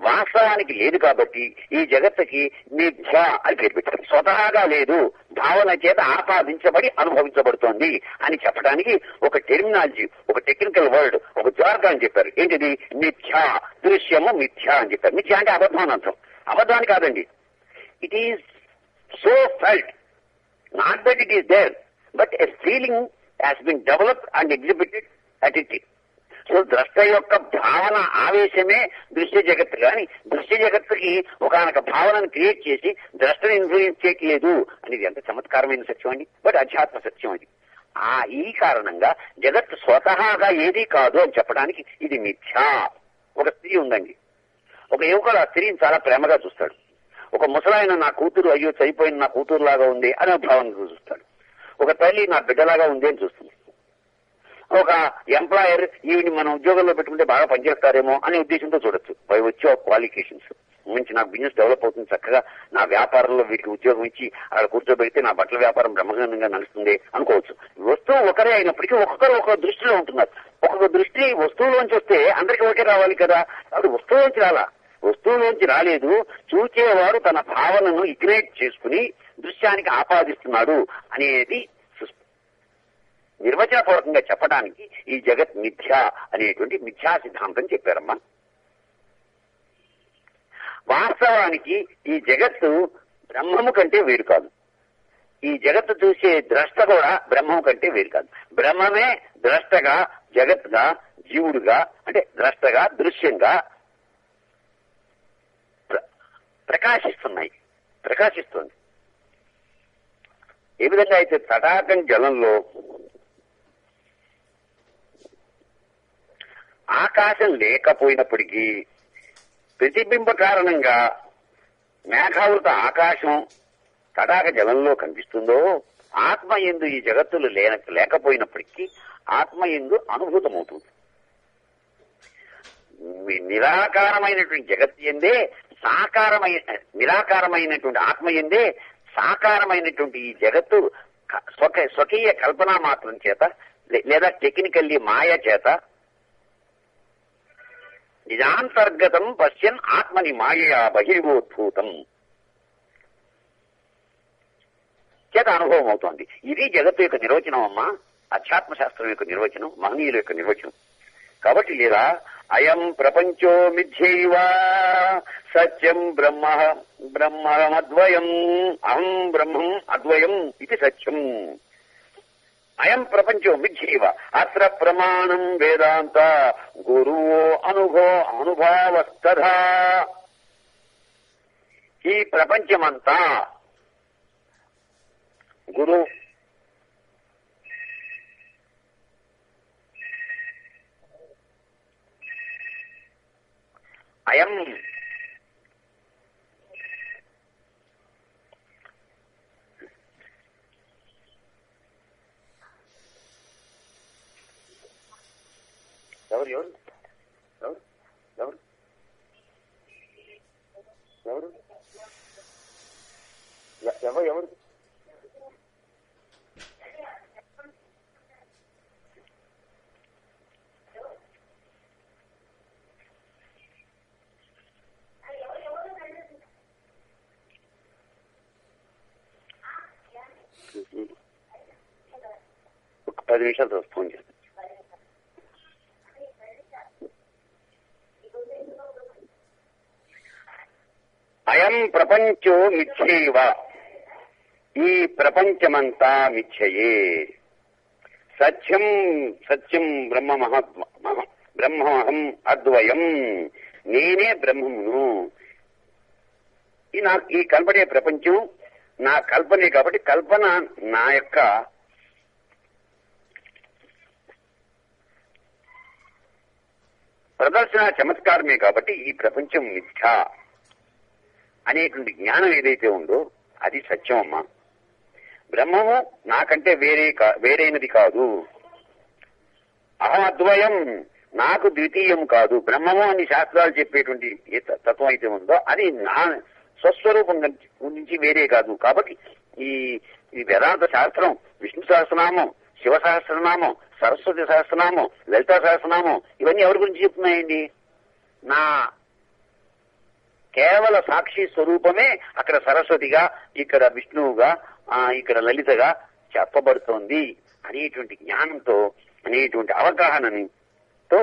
వాస్తవానికి లేదు కాబట్టి ఈ జగత్తుకి మిథ్య అని పేరు పెట్టారు స్వతహాగా లేదు భావన చేత ఆపాదించబడి అనుభవించబడుతోంది అని చెప్పడానికి ఒక టెర్మినాలజీ ఒక టెక్నికల్ వర్డ్ ఒక జార్గా అని చెప్పారు ఏంటిది మిథ్య దృశ్యము మిథ్య అని చెప్పారు మిథ్య అంటే అబద్ధం అని అర్థం అబద్ధాన్ని కాదండి it is so felt not that it is there but a feeling has been developed and exhibited at it so ద్రష్ట యొక్క భావన ఆవేశమే దృశ్య జగత్తు కానీ దృశ్య జగత్తుకి ఒకనొక భావనను క్రియేట్ చేసి ద్రష్టను ఇన్ఫ్లుయెన్స్ చేయట్లేదు అనేది ఎంత చమత్కారమైన సత్యం అండి బట్ అధ్యాత్మ సత్యం అది ఆ ఈ కారణంగా జగత్ స్వతహాగా ఏదీ కాదు అని చెప్పడానికి ఇది మిథ్యా ఒక స్త్రీ ఉందండి ఒక యువకుడు ఆ స్త్రీని చాలా ప్రేమగా చూస్తాడు ఒక ముసలాయన నా కూతురు అయ్యో చనిపోయిన నా కూతురు లాగా ఉంది అనే భావనతో చూస్తాడు ఒక తల్లి నా బిడ్డలాగా ఉంది అని చూస్తుంది ఒక ఎంప్లాయర్ ఈవిని మనం ఉద్యోగంలో పెట్టుకుంటే బాగా పనిచేస్తారేమో అనే ఉద్దేశంతో చూడొచ్చు పై వచ్చే క్వాలిఫికేషన్స్ మంచి నా బిజినెస్ డెవలప్ అవుతుంది చక్కగా నా వ్యాపారంలో వీటికి ఉద్యోగం ఇచ్చి అక్కడ కూర్చోబెడితే నా బట్టల వ్యాపారం బ్రహ్మాండంగా నడుస్తుంది అనుకోవచ్చు వస్తువు ఒకరే అయినప్పటికీ ఒక్కొక్కరు ఒక దృష్టిలో ఉంటున్నారు ఒక్కొక్క దృష్టి వస్తువులోంచి వస్తే అందరికీ ఒకే రావాలి కదా కాబట్టి వస్తువులోంచి రాలా వస్తువులోంచి రాలేదు చూచేవాడు తన భావనను ఇగ్నైట్ చేసుకుని దృశ్యానికి ఆపాదిస్తున్నాడు అనేది సుస్- నిర్వచనపూర్వకంగా చెప్పడానికి ఈ జగత్ మిథ్య అనేటువంటి మిథ్యా సిద్ధాంతం చెప్పారమ్మా వాస్తవానికి ఈ జగత్తు బ్రహ్మము కంటే వేరు కాదు ఈ జగత్తు చూసే ద్రష్ట కూడా బ్రహ్మం కంటే వేరు కాదు బ్రహ్మమే ద్రష్టగా జగత్గా జీవుడుగా అంటే ద్రష్టగా దృశ్యంగా ప్ర- ప్రకాశిస్తున్నాయి ప్రకాశిస్తుంది ఏ విధంగా అయితే తటాకం జలంలో ఆకాశం లేకపోయినప్పటికీ ప్రతిబింబ కారణంగా మేఘావృత ఆకాశం తటాక జలంలో కనిపిస్తుందో ఆత్మ ఎందు ఈ జగత్తులు లేన లేకపోయినప్పటికీ ఆత్మ ఎందు అనుభూతమవుతుంది మీ నిరాకారమైనటువంటి జగత్ ఎందే సాకారమైన నిరాకారమైనటువంటి ఆత్మ ఎందే సాకారమైనటువంటి ఈ జగత్తు క- స్వక స్వకీయ కల్పనా మాత్రం చేత లే- లేదా టెక్నికల్లీ మాయ చేత నిజాంతర్గతం పశ్యన్ ఆత్మని మాయయా బహిర్వోద్భూతం చేత అనుభవం అవుతోంది ఇది జగత్తు యొక్క నిర్వచనం అమ్మా అధ్యాత్మ శాస్త్రం యొక్క నిర్వచనం మహనీయుల యొక్క నిర్వచనం కాబట్టి లేదా అయం ప్రపంచో మిథ్యైవ సత్యం బ్రహ్మ బ్రహ్మమద్వయం అహం బ్రహ్మం అద్వయం ఇది సత్యం అయం ప్రపంచో మిథ్యైవ అత్ర ప్రమాణం వేదాంత గురువో అనుభో అనుభావస్తథా ఈ ప్రపంచమంతా గురు అయం ఎవరు ఎవరు ఎవరు ఎవరు ఎవరు ఎ- ఎవరు ఎవరు ఒక పది నిమిషాల తర్వాత ఫోన్ చేస్తాను అయం ప్రపంచో మిథ్యైవ ఈ ప్రపంచమంతా మిథ్యయే సత్యం సత్యం బ్రహ్మ మహాత్మ మహ- బ్రహ్మహం అద్వయం నేనే బ్రహ్మమును ఈ నా ఈ కనపడే ప్రపంచం నా కల్పనే కాబట్టి కల్పన నా యొక్క ప్రదర్శన చమత్కారమే కాబట్టి ఈ ప్రపంచం మిథ్య అనేటువంటి జ్ఞానం ఏదైతే ఉందో అది సత్యం అమ్మా బ్రహ్మము నాకంటే వేరే కా- వేరైనది కాదు అహం అద్వయం నాకు ద్వితీయం కాదు బ్రహ్మము అని శాస్త్రాలు చెప్పేటువంటి ఏ త- తత్వం అయితే ఉందో అది నా స్వస్వరూపం నుంచి- నుంచి వేరే కాదు కాబట్టి ఈ ఈ వేదాంత శాస్త్రం విష్ణు సహస్రనామం శివ సహస్రనామం సరస్వతి సహస్రనామం లలితా సహస్రనామం ఇవన్నీ ఎవరి గురించి చెప్తున్నాయండి నా కేవల సాక్షి స్వరూపమే అక్కడ సరస్వతిగా ఇక్కడ విష్ణువుగా ఆ, ఇక్కడ లలితగా చెప్పబడుతోంది అనేటువంటి జ్ఞానంతో అనేటువంటి అవగాహనని తో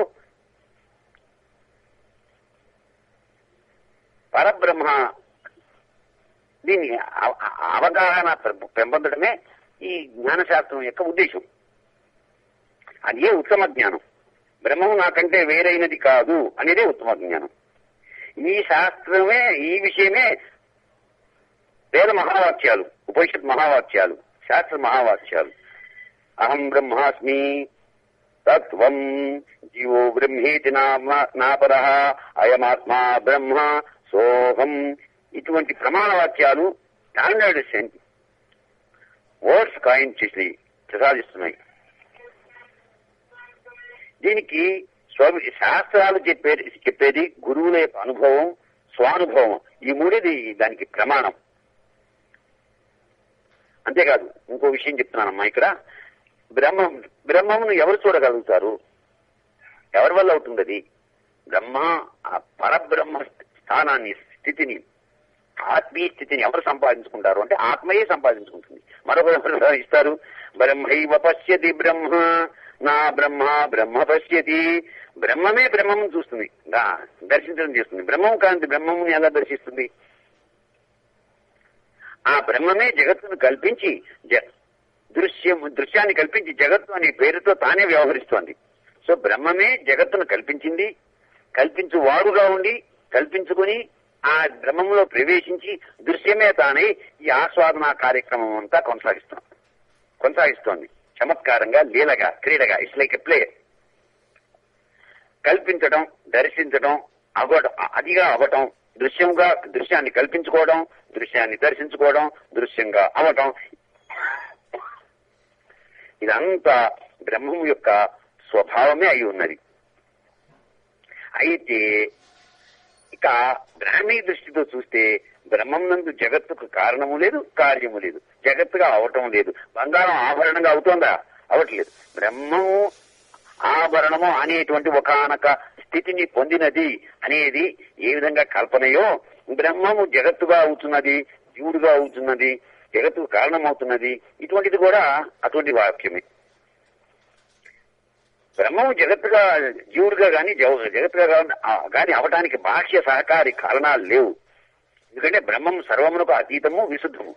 పరబ్రహ్మ దీన్ని అవ- అవగాహన పె- పెంపొందడమే ఈ జ్ఞానశాస్త్రం యొక్క ఉద్దేశం అదే ఉత్తమ జ్ఞానం బ్రహ్మం నాకంటే వేరైనది కాదు అనేదే ఉత్తమ జ్ఞానం ఈ శాస్త్రమే ఈ విషయమే వేద మహావాక్యాలు ఉపనిషత్ మహావాక్యాలు శాస్త్ర మహావాక్యాలు అహం బ్రహ్మాస్మి తత్వం జీవో బ్రహ్మేతి నామ- నాపర అయమాత్మా బ్రహ్మ సోహం ఇటువంటి ప్రమాణ వాక్యాలు స్టాండర్డ్ వర్డ్స్ కాయిన్ చేసి ప్రసాదిస్తున్నాయి దీనికి స్వామి శాస్త్రాలు చెప్పేది చెప్పేది గురువుల యొక్క అనుభవం స్వానుభవం ఈ మూడేది దానికి ప్రమాణం అంతేకాదు ఇంకో విషయం చెప్తున్నానమ్మా ఇక్కడ బ్రహ్మం బ్రహ్మమును ఎవరు చూడగలుగుతారు ఎవరి వల్ల అవుతుంది అది బ్రహ్మ ఆ పరబ్రహ్మ స్థానాన్ని స్థితిని ఆత్మీయ స్థితిని ఎవరు సంపాదించుకుంటారు అంటే ఆత్మయే సంపాదించుకుంటుంది మరొక ఎవరు ఇస్తారు బ్రహ్మైవ పశ్యతి బ్రహ్మ నా బ్రహ్మ బ్రహ్మ పశ్యతి బ్రహ్మమే బ్రహ్మము చూస్తుంది దా- దర్శించడం చేస్తుంది బ్రహ్మం కాంతి బ్రహ్మముని ఎలా దర్శిస్తుంది ఆ బ్రహ్మమే జగత్తును కల్పించి జ- దృశ్యం దృశ్యాన్ని కల్పించి జగత్తు అనే పేరుతో తానే వ్యవహరిస్తోంది సో బ్రహ్మమే జగత్తును కల్పించింది కల్పించు వారుగా ఉండి కల్పించుకుని ఆ బ్రహ్మంలో ప్రవేశించి దృశ్యమే తానై ఈ ఆస్వాదన కార్యక్రమం అంతా కొనసాగిస్తున్నాం కొనసాగిస్తోంది చమత్కారంగా లీలగా క్రీడగా ఇట్స్ లైక్ ఎ ప్లే కల్పించడం దర్శించడం అవడం అదిగా అవటం దృశ్యంగా దృశ్యాన్ని కల్పించుకోవడం దృశ్యాన్ని దర్శించుకోవడం దృశ్యంగా అవటం ఇదంతా బ్రహ్మం యొక్క స్వభావమే అయి ఉన్నది అయితే ఇక బ్రాహ్మీ దృష్టితో చూస్తే బ్రహ్మం నందు జగత్తుకు కారణము లేదు కార్యము లేదు జగత్తుగా అవటం లేదు బంగారం ఆభరణంగా అవుతోందా అవట్లేదు బ్రహ్మము ఆభరణము అనేటువంటి ఒకనొక స్థితిని పొందినది అనేది ఏ విధంగా కల్పనయో బ్రహ్మము జగత్తుగా అవుతున్నది జీవుడుగా అవుతున్నది జగత్తుకు కారణమవుతున్నది ఇటువంటిది కూడా అటువంటి వాక్యమే బ్రహ్మము జగత్తుగా జీవుడుగా గాని జవ- జగత్తుగా గాని ఆ- గాని అవటానికి బాహ్య సహకారి కారణాలు లేవు ఎందుకంటే బ్రహ్మం సర్వమునకు అతీతము విశుద్ధము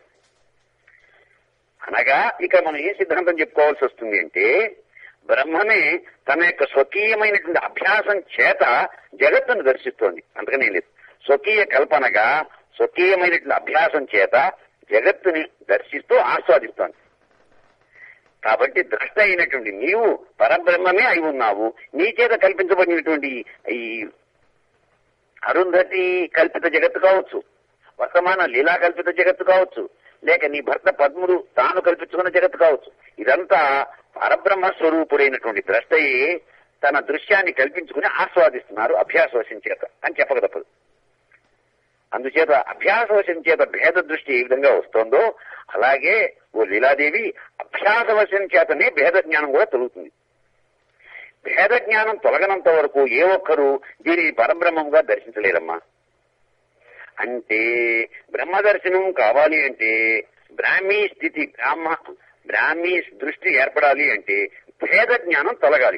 అనగా ఇక మనం ఏ సిద్ధాంతం చెప్పుకోవాల్సి వస్తుంది అంటే బ్రహ్మమే తన యొక్క స్వకీయమైనటువంటి అభ్యాసం చేత జగత్తును దర్శిస్తోంది అంతకనే లేదు స్వకీయ కల్పనగా స్వకీయమైనటువంటి అభ్యాసం చేత జగత్తుని దర్శిస్తూ ఆస్వాదిస్తోంది కాబట్టి ద్రష్ట అయినటువంటి నీవు పరబ్రహ్మమే అయి ఉన్నావు నీ చేత కల్పించబడినటువంటి ఈ అరుంధతి కల్పిత జగత్తు కావచ్చు వర్తమాన లీలా కల్పిత జగత్తు కావచ్చు లేక నీ భర్త పద్ముడు తాను కల్పించుకున్న జగత్తు కావచ్చు ఇదంతా పరబ్రహ్మ స్వరూపుడైనటువంటి ద్రష్టయే తన దృశ్యాన్ని కల్పించుకుని ఆస్వాదిస్తున్నారు అభ్యాసవశం చేత అని చెప్పక తప్పదు అందుచేత అభ్యాసవశం చేత భేద దృష్టి ఏ విధంగా వస్తోందో అలాగే ఓ లీలాదేవి అభ్యాసవశం చేతనే భేద జ్ఞానం కూడా తొలుగుతుంది భేద జ్ఞానం తొలగనంత వరకు ఏ ఒక్కరూ దీనిని పరబ్రహ్మంగా దర్శించలేరమ్మా అంటే బ్రహ్మ దర్శనం కావాలి అంటే బ్రాహ్మీ స్థితి బ్రాహ్మ బ్రాహ్మీ దృష్టి ఏర్పడాలి అంటే భేద జ్ఞానం తొలగాలి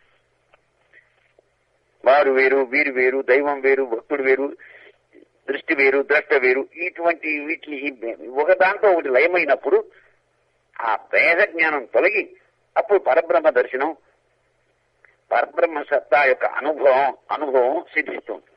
వారు వేరు వీరు వేరు దైవం వేరు భక్తుడు వేరు దృష్టి వేరు ద్రష్ట వేరు ఇటువంటి వీటిని ఒక దాంతో ఒకటి లయమైనప్పుడు ఆ భేద జ్ఞానం తొలగి అప్పుడు పరబ్రహ్మ దర్శనం పరబ్రహ్మ సత్తా యొక్క అనుభవం అనుభవం సిద్ధిస్తుంది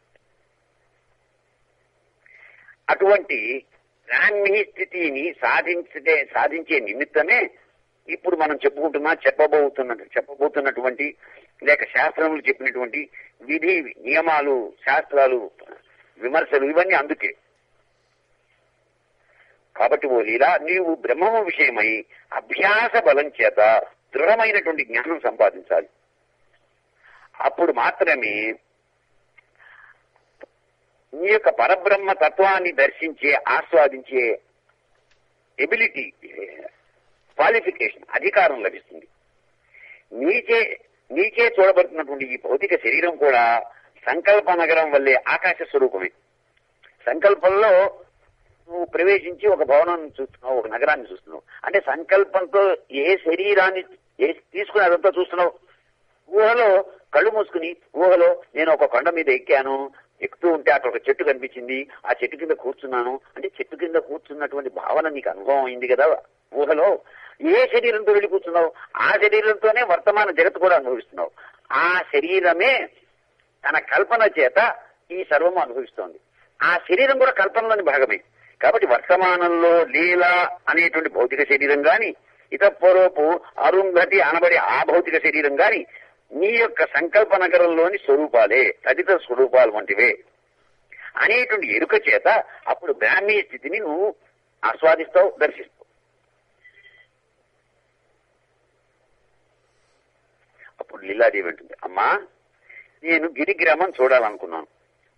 అటువంటి బ్రాహ్మీ స్థితిని సాధించే సాధించే నిమిత్తమే ఇప్పుడు మనం చెప్పుకుంటున్నా చెప్పబోతున్న చెప్పబోతున్నటువంటి లేక శాస్త్రములు చెప్పినటువంటి విధి నియమాలు శాస్త్రాలు విమర్శలు ఇవన్నీ అందుకే కాబట్టి ఓ లీలా నీవు బ్రహ్మము విషయమై అభ్యాస బలం చేత దృఢమైనటువంటి జ్ఞానం సంపాదించాలి అప్పుడు మాత్రమే నీ యొక్క పరబ్రహ్మ తత్వాన్ని దర్శించే ఆస్వాదించే ఎబిలిటీ క్వాలిఫికేషన్ అధికారం లభిస్తుంది నీచే నీచే చూడబడుతున్నటువంటి ఈ భౌతిక శరీరం కూడా సంకల్ప నగరం వల్లే ఆకాశ స్వరూపమే సంకల్పంలో నువ్వు ప్రవేశించి ఒక భవనాన్ని చూస్తున్నావు ఒక నగరాన్ని చూస్తున్నావు అంటే సంకల్పంతో ఏ శరీరాన్ని ఏ తీసుకుని అదంతా చూస్తున్నావు ఊహలో కళ్ళు మూసుకుని ఊహలో నేను ఒక కొండ మీద ఎక్కాను ఎక్కుతూ ఉంటే అక్కడ ఒక చెట్టు కనిపించింది ఆ చెట్టు కింద కూర్చున్నాను అంటే చెట్టు కింద కూర్చున్నటువంటి భావన నీకు అనుభవం అయింది కదా ఊహలో ఏ శరీరంతో వెళ్ళి కూర్చున్నావు ఆ శరీరంతోనే వర్తమాన జగత్తు కూడా అనుభవిస్తున్నావు ఆ శరీరమే తన కల్పన చేత ఈ సర్వము అనుభవిస్తోంది ఆ శరీరం కూడా కల్పనలోని భాగమే కాబట్టి వర్తమానంలో లీల అనేటువంటి భౌతిక శరీరం గాని ఇతపూర్వపు అరుంధతి అనబడే ఆ భౌతిక శరీరం గాని నీ యొక్క సంకల్ప నగరంలోని స్వరూపాలే తదితర స్వరూపాలు వంటివే అనేటువంటి ఎరుక చేత అప్పుడు బ్రాహ్మీ స్థితిని నువ్వు ఆస్వాదిస్తావు దర్శిస్తావు అప్పుడు లీలాదేవి అంటుంది అమ్మా నేను గిరిగ్రామం చూడాలనుకున్నాను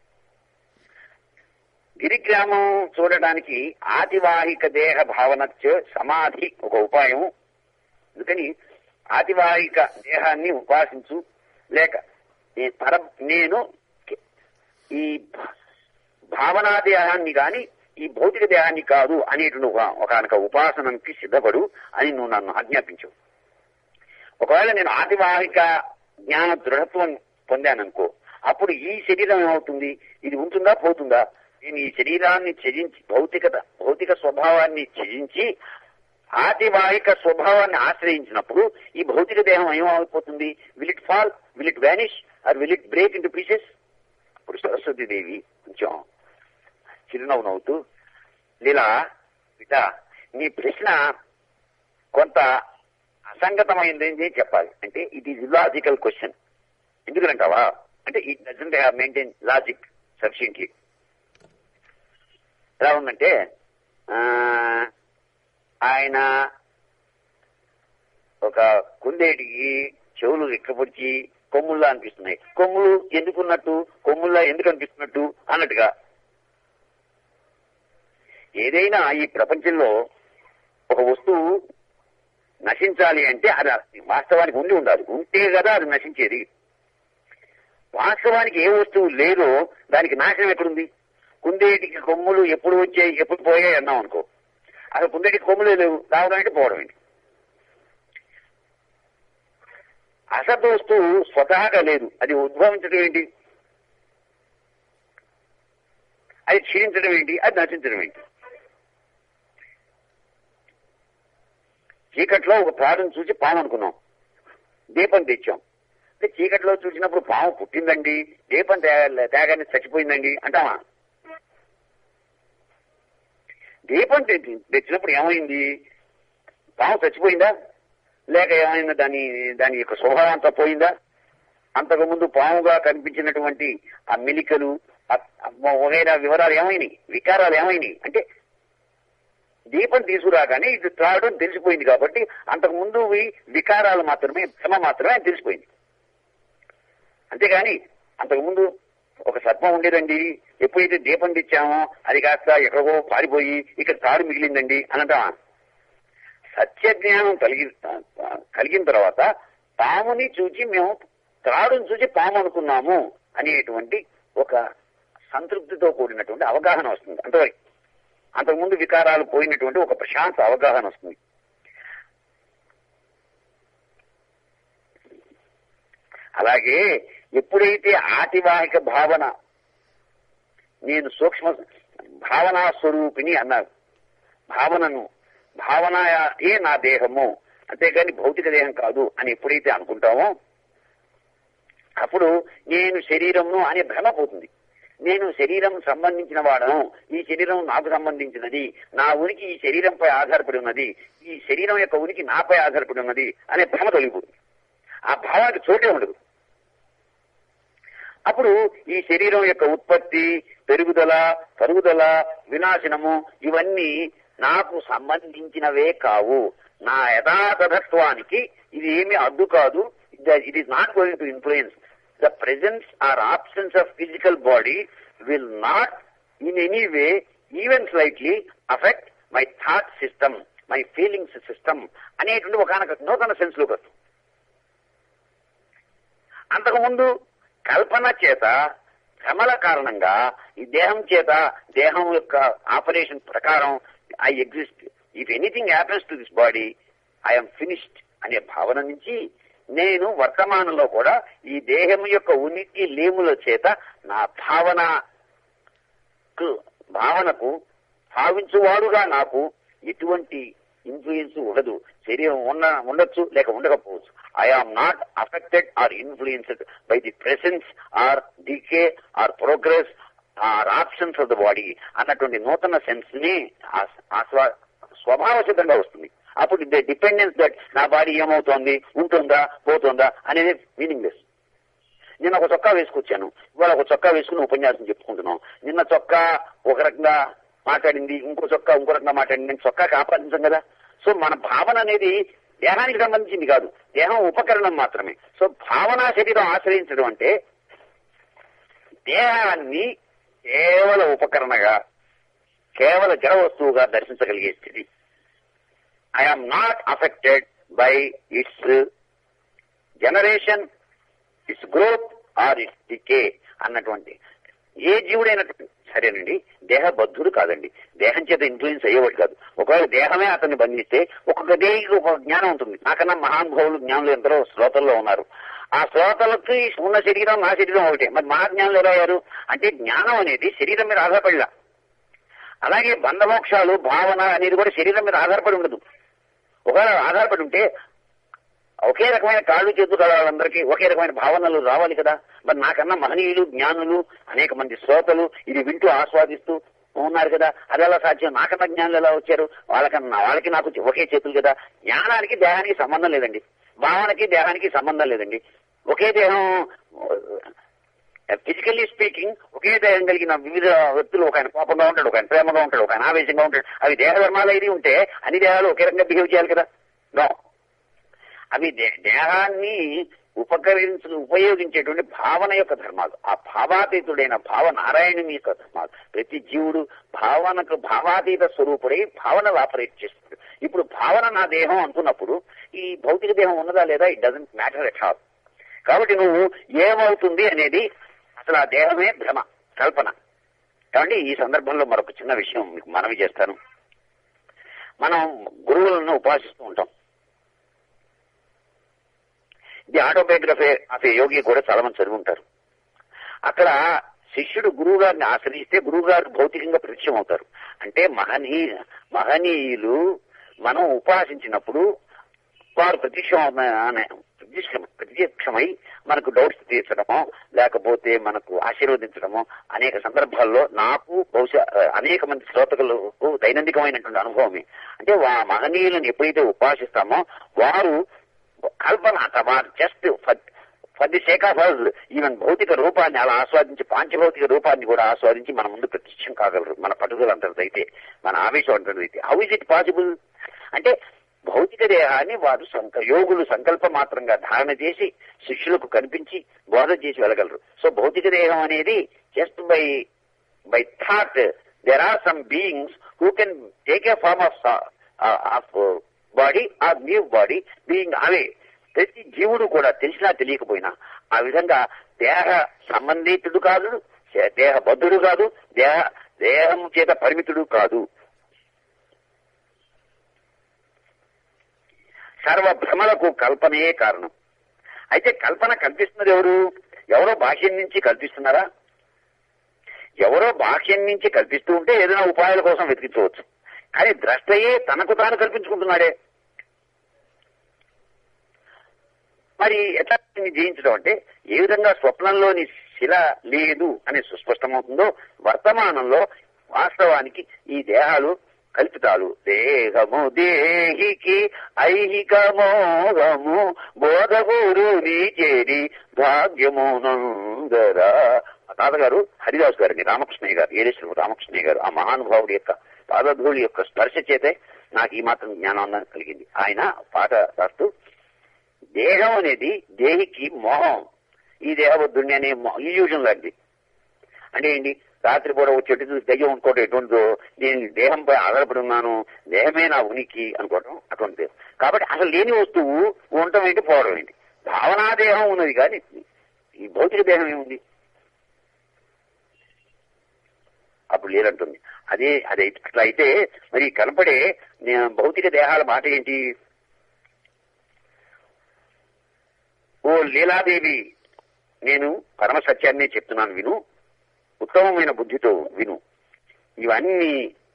గిరిగ్రామం చూడడానికి ఆతివాహిక దేహ భావనచ్చ సమాధి ఒక ఉపాయం అందుకని ఆతివాహిక దేహాన్ని ఉపాసించు లేక నే- పర నేను ఈ భ- భావనా దేహాన్ని గాని ఈ భౌతిక దేహాన్ని కాదు అనేటువంటి ఒక ఒకనొక ఉపాసనకి సిద్ధపడు అని నువ్వు నన్ను ఆజ్ఞాపించు ఒకవేళ నేను ఆతివాహిక జ్ఞాన దృఢత్వం పొందాననుకో అప్పుడు ఈ శరీరం ఏమవుతుంది ఇది ఉంటుందా పోతుందా నేను ఈ శరీరాన్ని త్యజించి భౌతికత భౌతిక స్వభావాన్ని త్యజించి ఆతివాహిక స్వభావాన్ని ఆశ్రయించినప్పుడు ఈ భౌతిక దేహం ఏమైపోతుంది will it fall will it vanish or will it break into pieces అప్పుడు సరస్వతి దేవి కొంచెం చిరునవ్వు నవ్వుతూ లీలా బిడ్డ నీ ప్రశ్న కొంత అసంగతమైందని చెప్పాలి అంటే ఇట్ ఈజ్ ఇలాజికల్ క్వశ్చన్ ఎందుకంటావా అంటే it doesn't have maintain logic sufficiently ఎలా ఉందంటే ఆ, ఆయన ఒక కుందేటికి చెవులు ఎక్కపొడిచి కొమ్ముల్లా అనిపిస్తున్నాయి కొమ్ములు ఎందుకున్నట్టు కొమ్ముల్లా ఎందుకు అనిపిస్తున్నట్టు అన్నట్టుగా ఏదైనా ఈ ప్రపంచంలో ఒక వస్తువు నశించాలి అంటే అది వాస్తవానికి ఉండి ఉండాలి ఉంటే కదా అది నశించేది వాస్తవానికి ఏ వస్తువు లేదో దానికి నాశనం ఎక్కడుంది కుందేటికి కొమ్ములు ఎప్పుడు వచ్చాయి ఎప్పుడు పోయాయి అన్నాం అనుకో అసలు కుందేటికి కొమ్ములే లేవు రావడం ఏంటి పోవడం ఏంటి అసత్ వస్తువు స్వతహాగా లేదు అది ఉద్భవించడం ఏంటి అది క్షీణించడం ఏంటి అది నశించడం ఏంటి చీకట్లో ఒక ప్రాణం చూసి పాము అనుకున్నాం దీపం తెచ్చాం అంటే చీకట్లో చూసినప్పుడు పాము పుట్టిందండి దీపం తే- తేగానే చచ్చిపోయిందండి అంటామా దీపం తెచ్చి- తెచ్చినప్పుడు ఏమైంది పాము చచ్చిపోయిందా లేక ఏమైనా దాని దాని యొక్క స్వభావం అంతా పోయిందా అంతకుముందు పాముగా కనిపించినటువంటి ఆ మిలికలు ఆ- ఆ వగైరా వివరాలు ఏమైనాయి వికారాలు ఏమైనాయి అంటే దీపం తీసుకురాగానే ఇది త్రాగడం తెలిసిపోయింది కాబట్టి అంతకు ముందు ఈ వికారాలు మాత్రమే భ్రమ మాత్రమే అని తెలిసిపోయింది అంతేగాని అంతకు ముందు ఒక సర్పం ఉండేదండి ఎప్పుడైతే దీపం తెచ్చామో అది కాస్త ఎక్కడికో పారిపోయి ఇక్కడ తాడు మిగిలిందండి అనటమా సత్య జ్ఞానం కలిగి కలిగిన తర్వాత పాముని చూచి మేము త్రాడుని చూసి పాము అనుకున్నాము అనేటువంటి ఒక సంతృప్తితో కూడినటువంటి అవగాహన వస్తుంది అంతవరకు అంతకుముందు వికారాలు పోయినటువంటి ఒక ప్రశాంత అవగాహన వస్తుంది అలాగే ఎప్పుడైతే ఆతివాహిక భావన నేను సూక్ష్మ భావనా స్వరూపిణి అన్నారు భావనను భావనయే నా దేహము అంతేగాని భౌతిక దేహం కాదు అని ఎప్పుడైతే అనుకుంటామో అప్పుడు నేను శరీరమును అనే భ్రమ పోతుంది నేను శరీరం సంబంధించిన వాడను ఈ శరీరం నాకు సంబంధించినది నా ఉనికి ఈ శరీరంపై ఆధారపడి ఉన్నది ఈ శరీరం యొక్క ఉనికి నాపై ఆధారపడి ఉన్నది అనే భ్రమ తొలగిపోతుంది ఆ భావానికి చోటే ఉండదు అప్పుడు ఈ శరీరం యొక్క ఉత్పత్తి పెరుగుదల తరుగుదల వినాశనము ఇవన్నీ నాకు సంబంధించినవే కావు నా యథాతథత్వానికి ఇది ఏమి అడ్డు కాదు it is not going to influence the presence or absence of physical body will not in any way even slightly affect my thought system my feelings system అనేటువంటి ఒక నూతన సెన్స్ లోకి వస్తుంది అంతకుముందు కల్పన చేత భ్రమల కారణంగా ఈ దేహం చేత దేహం యొక్క ఆపరేషన్ ప్రకారం I exist if anything happens to this body I'm finished అనే భావన నుంచి నేను వర్తమానంలో కూడా ఈ దేహం యొక్క ఉనికి లేముల చేత నా భావన భావనకు భావించువాడుగా నాకు ఎటువంటి ఇన్ఫ్లుయెన్స్ ఉండదు శరీరం ఉన్న ఉండొచ్చు లేక ఉండకపోవచ్చు I am not affected or influenced by the presence or decay or progress or options of the body అన్నటువంటి నూతన సెన్స్ ని స్వభావ సిద్ధంగా వస్తుంది అప్పుడు ద డిపెండెన్స్ దట్ నా బాడీ ఏమవుతోంది ఉంటుందా పోతుందా అనేది మీనింగ్లెస్ నిన్న ఒక చొక్కా వేసుకొచ్చాను ఇవాళ ఒక చొక్కా వేసుకుని ఉపన్యాసం చెప్పుకుంటున్నాం నిన్న చొక్కా ఒక రకంగా మాట్లాడింది ఇంకో చొక్కా ఇంకో రకంగా మాట్లాడింది నేను చొక్కాకి ఆపాదించాం కదా సో మన భావన అనేది దేహానికి సంబంధించింది కాదు దేహం ఉపకరణం మాత్రమే సో భావనా శరీరం ఆశ్రయించడం అంటే దేహాన్ని కేవల ఉపకరణగా కేవల జడ వస్తువుగా దర్శించగలిగే స్థితి I'm not affected by its generation its growth or its decay అన్నటువంటి ఏ జీవుడైనటువంటి సరేనండి దేహబద్ధుడు కాదండి దేహం చేత ఇన్ఫ్లుయెన్స్ అయ్యేవాడు కాదు ఒకవేళ దేహమే అతన్ని బంధిస్తే ఒక్కొక్క దేహికి ఒక జ్ఞానం ఉంటుంది నాకన్నా మహానుభావులు జ్ఞానులు ఎందరో శ్రోతల్లో ఉన్నారు ఆ శ్రోతలకి ఉన్న శరీరం నా శరీరం ఒకటే మరి మహాజ్ఞానులు ఎలా అయ్యారు అంటే జ్ఞానం అనేది శరీరం మీద ఆధారపడిలా అలాగే బంధమోక్షాలు భావన అనేది కూడా శరీరం మీద ఆధారపడి ఉండదు ఒకవేళ ఆధారపడి ఉంటే ఒకే రకమైన కాళ్ళు చేతులు కల వాళ్ళందరికీ ఒకే రకమైన భావనలు రావాలి కదా మరి నాకన్నా మహనీయులు జ్ఞానులు అనేక మంది శ్రోతలు ఇది వింటూ ఆస్వాదిస్తూ ఉన్నారు కదా అది ఎలా సాధ్యం నాకన్నా జ్ఞానులు ఎలా వచ్చారు వాళ్ళకన్నా వాళ్ళకి నాకు ఒకే చేతులు కదా జ్ఞానానికి దేహానికి సంబంధం లేదండి భావనకి దేహానికి సంబంధం లేదండి ఒకే దేహం ఫిజికల్లీ స్పీకింగ్ ఒకే దేహం కలిగిన వివిధ వ్యక్తులు ఒక ఆయన కోపంగా ఉంటాడు ఒక ఆయన ప్రేమగా ఉంటాడు ఒక ఆయన ఆవేశంగా ఉంటాడు అవి దేహ ధర్మాలు ఇది ఉంటే అన్ని దేహాలు ఒకే రకంగా బిహేవ్ చేయాలి కదా నో అవి దేహాన్ని ఉపకరించు ఉపయోగించేటువంటి భావన యొక్క ధర్మాలు ఆ భావాతీతుడైన భావ నారాయణుని యొక్క ధర్మాలు ప్రతి జీవుడు భావనకు భావాతీత స్వరూపుడై భావనలు ఆపరేట్ చేస్తాడు ఇప్పుడు భావన నా దేహం అనుకున్నప్పుడు ఈ భౌతిక దేహం ఉన్నదా లేదా it doesn't matter at all కాబట్టి నువ్వు ఏమవుతుంది అనేది అసలు ఆ దేహమే భ్రమ కల్పన కాబట్టి ఈ సందర్భంలో మరొక చిన్న విషయం మీకు మనవి చేస్తాను మనం గురువులను ఉపాసిస్తూ ఉంటాం the autobiography of a yogi కూడా చాలా మంది చదివి ఉంటారు అక్కడ శిష్యుడు గురువు గారిని ఆశ్రయిస్తే గురువు గారు భౌతికంగా ప్రత్యక్షం అవుతారు అంటే మహనీయ మహనీయులు మనం ఉపాసించినప్పుడు వారు ప్రత్యక్షం ప్రత్యక్షం ప్రత్యక్షమై మనకు డౌట్స్ తీర్చడమో లేకపోతే మనకు ఆశీర్వదించడమో అనేక సందర్భాల్లో నాకు బహుశా అనేక మంది శ్రోతకులకు దైనందికమైనటువంటి అనుభవమే అంటే మహనీయులను ఎప్పుడైతే ఉపాసిస్తామో వారు కల్పన వారు just for the sake of us even భౌతిక రూపాన్ని అలా ఆస్వాదించి పాంచభౌతిక రూపాన్ని కూడా ఆస్వాదించి మన ముందు ప్రత్యక్షం కాగలరు మన పట్టుదల అంతటిదైతే మన ఆవేశం అంతటిదైతే హౌ ఇస్ ఇట్ పాసిబుల్ అంటే భౌతిక దేహాన్ని వారు సంక యోగులు సంకల్ప మాత్రంగా ధారణ చేసి శిష్యులకు కనిపించి బోధ చేసి వెళ్ళగలరు సో భౌతిక దేహం అనేది just by by thought there are some beings who can take a form of of body a new body being away ప్రతి జీవుడు కూడా తెలిసినా తెలియకపోయినా ఆ విధంగా దేహ సంబంధితుడు కాదు దేహ బద్ధుడు కాదు దేహ దేహం చేత పరిమితుడు కాదు సర్వ భ్రమలకు కల్పనయే కారణం అయితే కల్పన కల్పిస్తున్నది ఎవరు ఎవరో బాహ్యం నుంచి కల్పిస్తున్నారా ఎవరో బాహ్యం నుంచి కల్పిస్తూ ఉంటే ఏదైనా ఉపాయాల కోసం వెతికించవచ్చు కానీ ద్రష్టయే తనకు తాను కల్పించుకుంటున్నాడే మరి ఎట్లా జయించడం అంటే ఏ విధంగా స్వప్నంలోని శిల లేదు అని సుస్పష్టమవుతుందో వర్తమానంలో వాస్తవానికి ఈ దేహాలు కల్పితాలు దేహము దేహికి ఐహిక మోహము బోధగురు చేరి భాగ్యము నందరా తాతగారు హరిదాస్ గారిని రామకృష్ణయ్య గారు ఏలేశ్వర రామకృష్ణయ్య గారు ఆ మహానుభావుడి యొక్క పాదధూళి యొక్క స్పర్శ చేతే నాకు ఈ మాత్రం జ్ఞానం కలిగింది ఆయన పాట రాస్తూ దేహం అనేది దేహికి మోహం ఈ దేహబద్ధుణ్ణి అనే ఇల్యూజన్ లాంటిది అంటే ఏంటి రాత్రి పూట చెట్టు చూసి దయ్యం అనుకోవడం ఎటువంటిదో నేను దేహంపై ఆధారపడి ఉన్నాను దేహమే నా ఉనికి అనుకోవడం అటువంటిది కాబట్టి అసలు లేని వస్తువు ఉండటం ఏంటి పోవడం ఏంటి భావనా దేహం ఉన్నది కానీ ఈ భౌతిక దేహం ఏముంది అప్పుడు లేదంటుంది అదే అదే అట్లా అయితే మరి కనపడే నే- భౌతిక దేహాల మాట ఏంటి ఓ లీలాదేవి నేను పరమ సత్యాన్నే చెప్తున్నాను విను ఉత్తమమైన బుద్ధితో విను ఇవన్నీ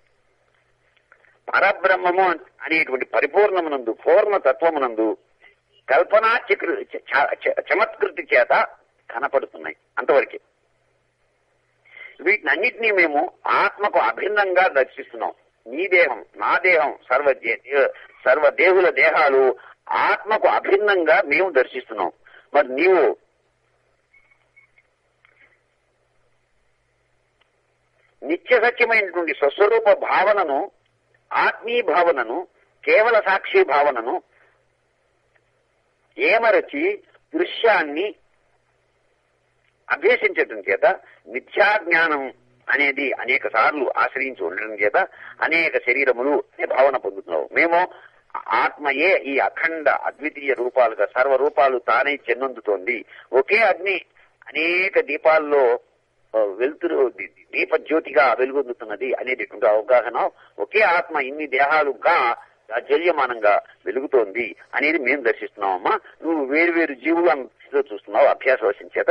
పరబ్రహ్మము అనేటువంటి పరిపూర్ణమునందు పూర్ణ తత్వమునందు కల్పనా చక్ర చ- చ- చమత్కృతి చేత కనపడుతున్నాయి అంతవరకే వీటినన్నిటినీ మేము ఆత్మకు అభిన్నంగా దర్శిస్తున్నాం నీ దేహం నా దేహం సర్వ దే- సర్వ దేవుల దేహాలు ఆత్మకు అభిన్నంగా మేము దర్శిస్తున్నాం మరి నీవు నిత్య సత్యమైనటువంటి స్వస్వరూప భావనను ఆత్మీయ భావనను కేవల సాక్షి భావనను ఏమరచి దృశ్యాన్ని అభ్యసించటం చేత మిథ్యా జ్ఞానం అనేది అనేక సార్లు ఆశ్రయించి ఉండడం చేత అనేక శరీరములు అనే భావన పొందుతున్నావు మేము ఆత్మయే ఈ అఖండ అద్వితీయ రూపాలుగా సర్వ రూపాలు తానే చెన్నొందుతోంది ఒకే అగ్ని అనేక దీపాల్లో ఆ, వెలుతురు దీ- దీప జ్యోతిగా వెలుగొందుతున్నది అనేటటువంటి అవగాహన ఒకే ఆత్మ ఇన్ని దేహాలుగా జల్యమానంగా వెలుగుతోంది అనేది మేము దర్శిస్తున్నామమ్మా నువ్వు వేరు వేరు జీవులు చూస్తున్నావు అభ్యాస వశం చేత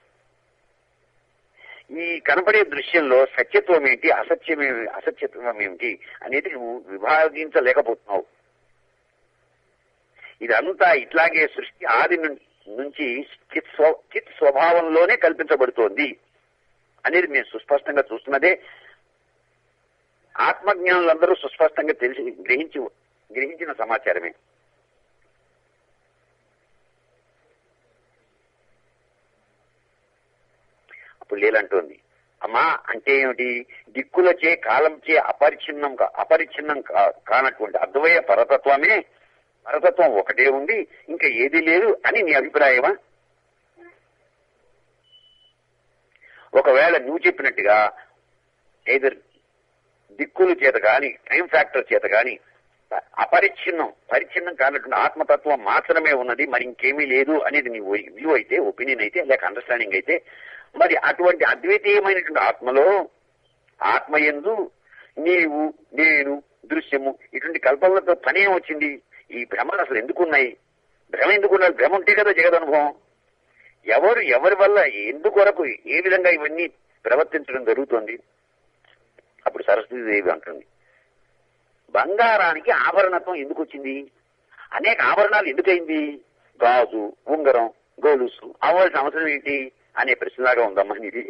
ఈ కనపడే దృశ్యంలో సత్యత్వం ఏంటి అసత్యమే అసత్యత్వం ఏమిటి అనేది నువ్వు విభాగించలేకపోతున్నావు ఇదంతా ఇట్లాగే సృష్టి ఆది నుం- నుంచి చిత్ స్వ- చిత్ స్వభావంలోనే కల్పించబడుతోంది అనేది మేము సుస్పష్టంగా చూస్తున్నదే ఆత్మజ్ఞానులందరూ సుస్పష్టంగా తెలిసి గ్రహించి గ్రహించిన సమాచారమే అప్పుడు లేలంటోంది అమ్మా అంటే ఏమిటి దిక్కులచే కాలంచే అపరిచ్ఛిన్నం కా- అపరిచ్ఛిన్నం కా- కానటువంటి అద్వయ పరతత్వమే పరతత్వం ఒకటే ఉంది ఇంకా ఏది లేదు అని నీ అభిప్రాయమా ఒకవేళ నువ్వు చెప్పినట్టుగా ఏదర్ దిక్కుల చేత గాని టైం ఫ్యాక్టర్ చేత గాని అపరిచ్ఛిన్నం పరిచ్ఛిన్నం కానటువంటి ఆత్మతత్వం మాత్రమే ఉన్నది మరి ఇంకేమీ లేదు అనేది నీ వ్యూ అయితే ఒపీనియన్ అయితే లేక అండర్స్టాండింగ్ అయితే మరి అటువంటి అద్వితీయమైనటువంటి ఆత్మలో ఆత్మ ఎందు నీవు నేను దృశ్యము ఇటువంటి కల్పనలతో పనేం వచ్చింది ఈ భ్రమలు అసలు ఎందుకున్నాయి భ్రమ ఎందుకు ఉండాలి భ్రమ ఉంటే కదా జగదనుభవం ఎవరు ఎవరి వల్ల ఎందుకొరకు ఏ విధంగా ఇవన్నీ ప్రవర్తించడం జరుగుతుంది అప్పుడు సరస్వతి దేవి అంటుంది బంగారానికి ఆభరణత్వం ఎందుకు వచ్చింది అనేక ఆభరణాలు ఎందుకైంది గాజు ఉంగరం గోలుసు అవ్వాల్సిన అవసరం ఏంటి అనే ప్రశ్నలాగా ఉందమ్మా ఇది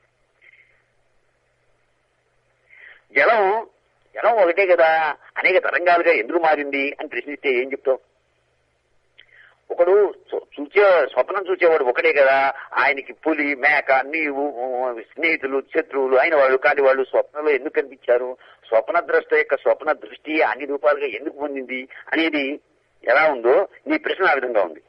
జలం జలం ఒకటే కదా అనేక తరంగాలుగా ఎందుకు మారింది అని ప్రశ్నిస్తే ఏం చెప్తావు ఒకడు చూ- చూచే స్వప్నం చూచేవాడు ఒకటే కదా ఆయనకి పులి మేక నీవు స్నేహితులు శత్రువులు అయిన వాళ్ళు కాని వాళ్ళు స్వప్నంలో ఎందుకు కనిపించారు స్వప్న ద్రష్ట యొక్క స్వప్న దృష్టి అన్ని రూపాలుగా ఎందుకు పొందింది అనేది ఎలా ఉందో నీ ప్రశ్న ఆ విధంగా ఉంది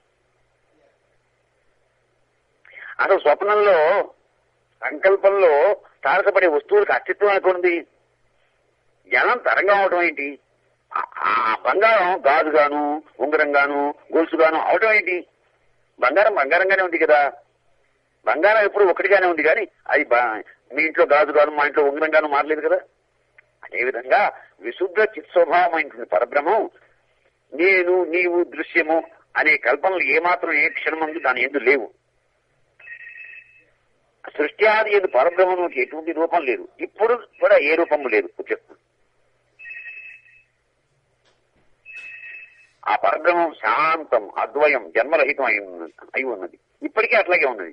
అసలు స్వప్నంలో సంకల్పంలో తారసపడే వస్తువులకు అస్తిత్వం అనుకుంది జలం తరంగం అవడం ఏంటి ఆ- ఆ బంగారం గాజుగాను ఉంగరంగాను గొలుసుగాను అవటం ఏంటి బంగారం బంగారంగానే ఉంది కదా బంగారం ఎప్పుడు ఒకటిగానే ఉంది కానీ అది బా- మీ ఇంట్లో గాజుగాను మా ఇంట్లో ఉంగరంగాను మారలేదు కదా అదేవిధంగా విశుద్ధ చిత్స్వభావమైనటువంటి పరబ్రహ్మం నేను నీవు దృశ్యము అనే కల్పనలు ఏమాత్రం ఏ క్షణమందు దాని ఎందు లేవు సృష్టి ఆది ఎందు పరబ్రహ్మకి ఎటువంటి రూపం లేదు ఇప్పుడు కూడా ఏ రూపము లేదు చెప్తుంది ఆ పరబ్రహ్మం శాంతం అద్వయం జన్మరహితం అయి ఉన్నది అయి ఉన్నది ఇప్పటికీ అట్లాగే ఉన్నది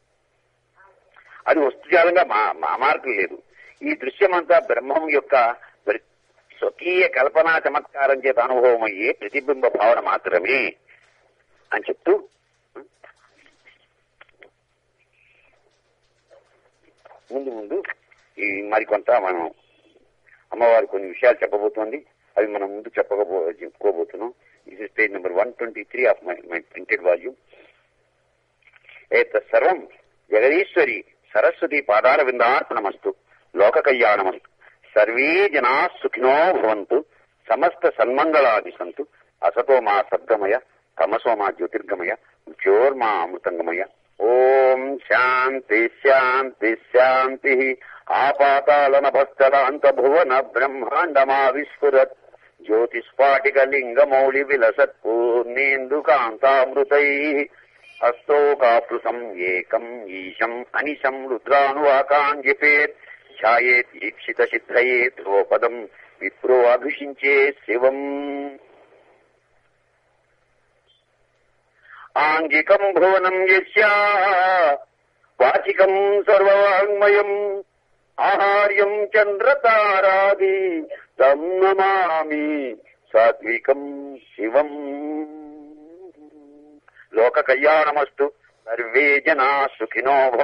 అది వస్తుజాలంగా మా మా మార్పు లేదు ఈ దృశ్యమంతా బ్రహ్మం యొక్క ప్ర- స్వకీయ కల్పనా చమత్కారం చేత అనుభవం అయ్యే ప్రతిబింబ భావన మాత్రమే అని చెప్తూ ముందు ముందు ఈ మరికొంత మనం అమ్మవారు కొన్ని విషయాలు చెప్పబోతోంది అవి మనం ముందు చెప్పకపో చెప్పుకోబోతున్నాం this is page number one twenty three of my my printed volume ఏతత్ సర్వం జగదీశ్వరి సరస్వతి పాదాల విందార్పణమస్తు లోక కళ్యాణమస్తు సర్వే జనా సుఖినో భవంతు సమస్త సన్మంగళాది సంతు అసతో మా సద్గమయ తమసో మా జ్యోతిర్గమయ జ్యోర్మా అమృతంగమయ ఓం శాంతి శాంతి శాంతి ఆపాతాళనభస్థలాంత భువన బ్రహ్మాండమా విస్ఫురత్ జ్యోతిస్ఫాటిక లింగమౌళి విలసత్ పూర్ణేందు కాంతామృతై హస్తోకాపృతం ఏకం ఈశం అనిశం రుద్రానువాకాన్ జపేత్ ఛాయేత్ ఈప్సిత సిద్ధయే ధ్రువపదం విప్రో అభిషించే శివం ఆంగికం భువనం యస్యా వాచికం సర్వవాङ्మయం ఆహార్యం చంద్రతారాది తం నమామి సాత్వికం శివం లోక కళ్యాణమస్తు సర్వే జనా సుఖినో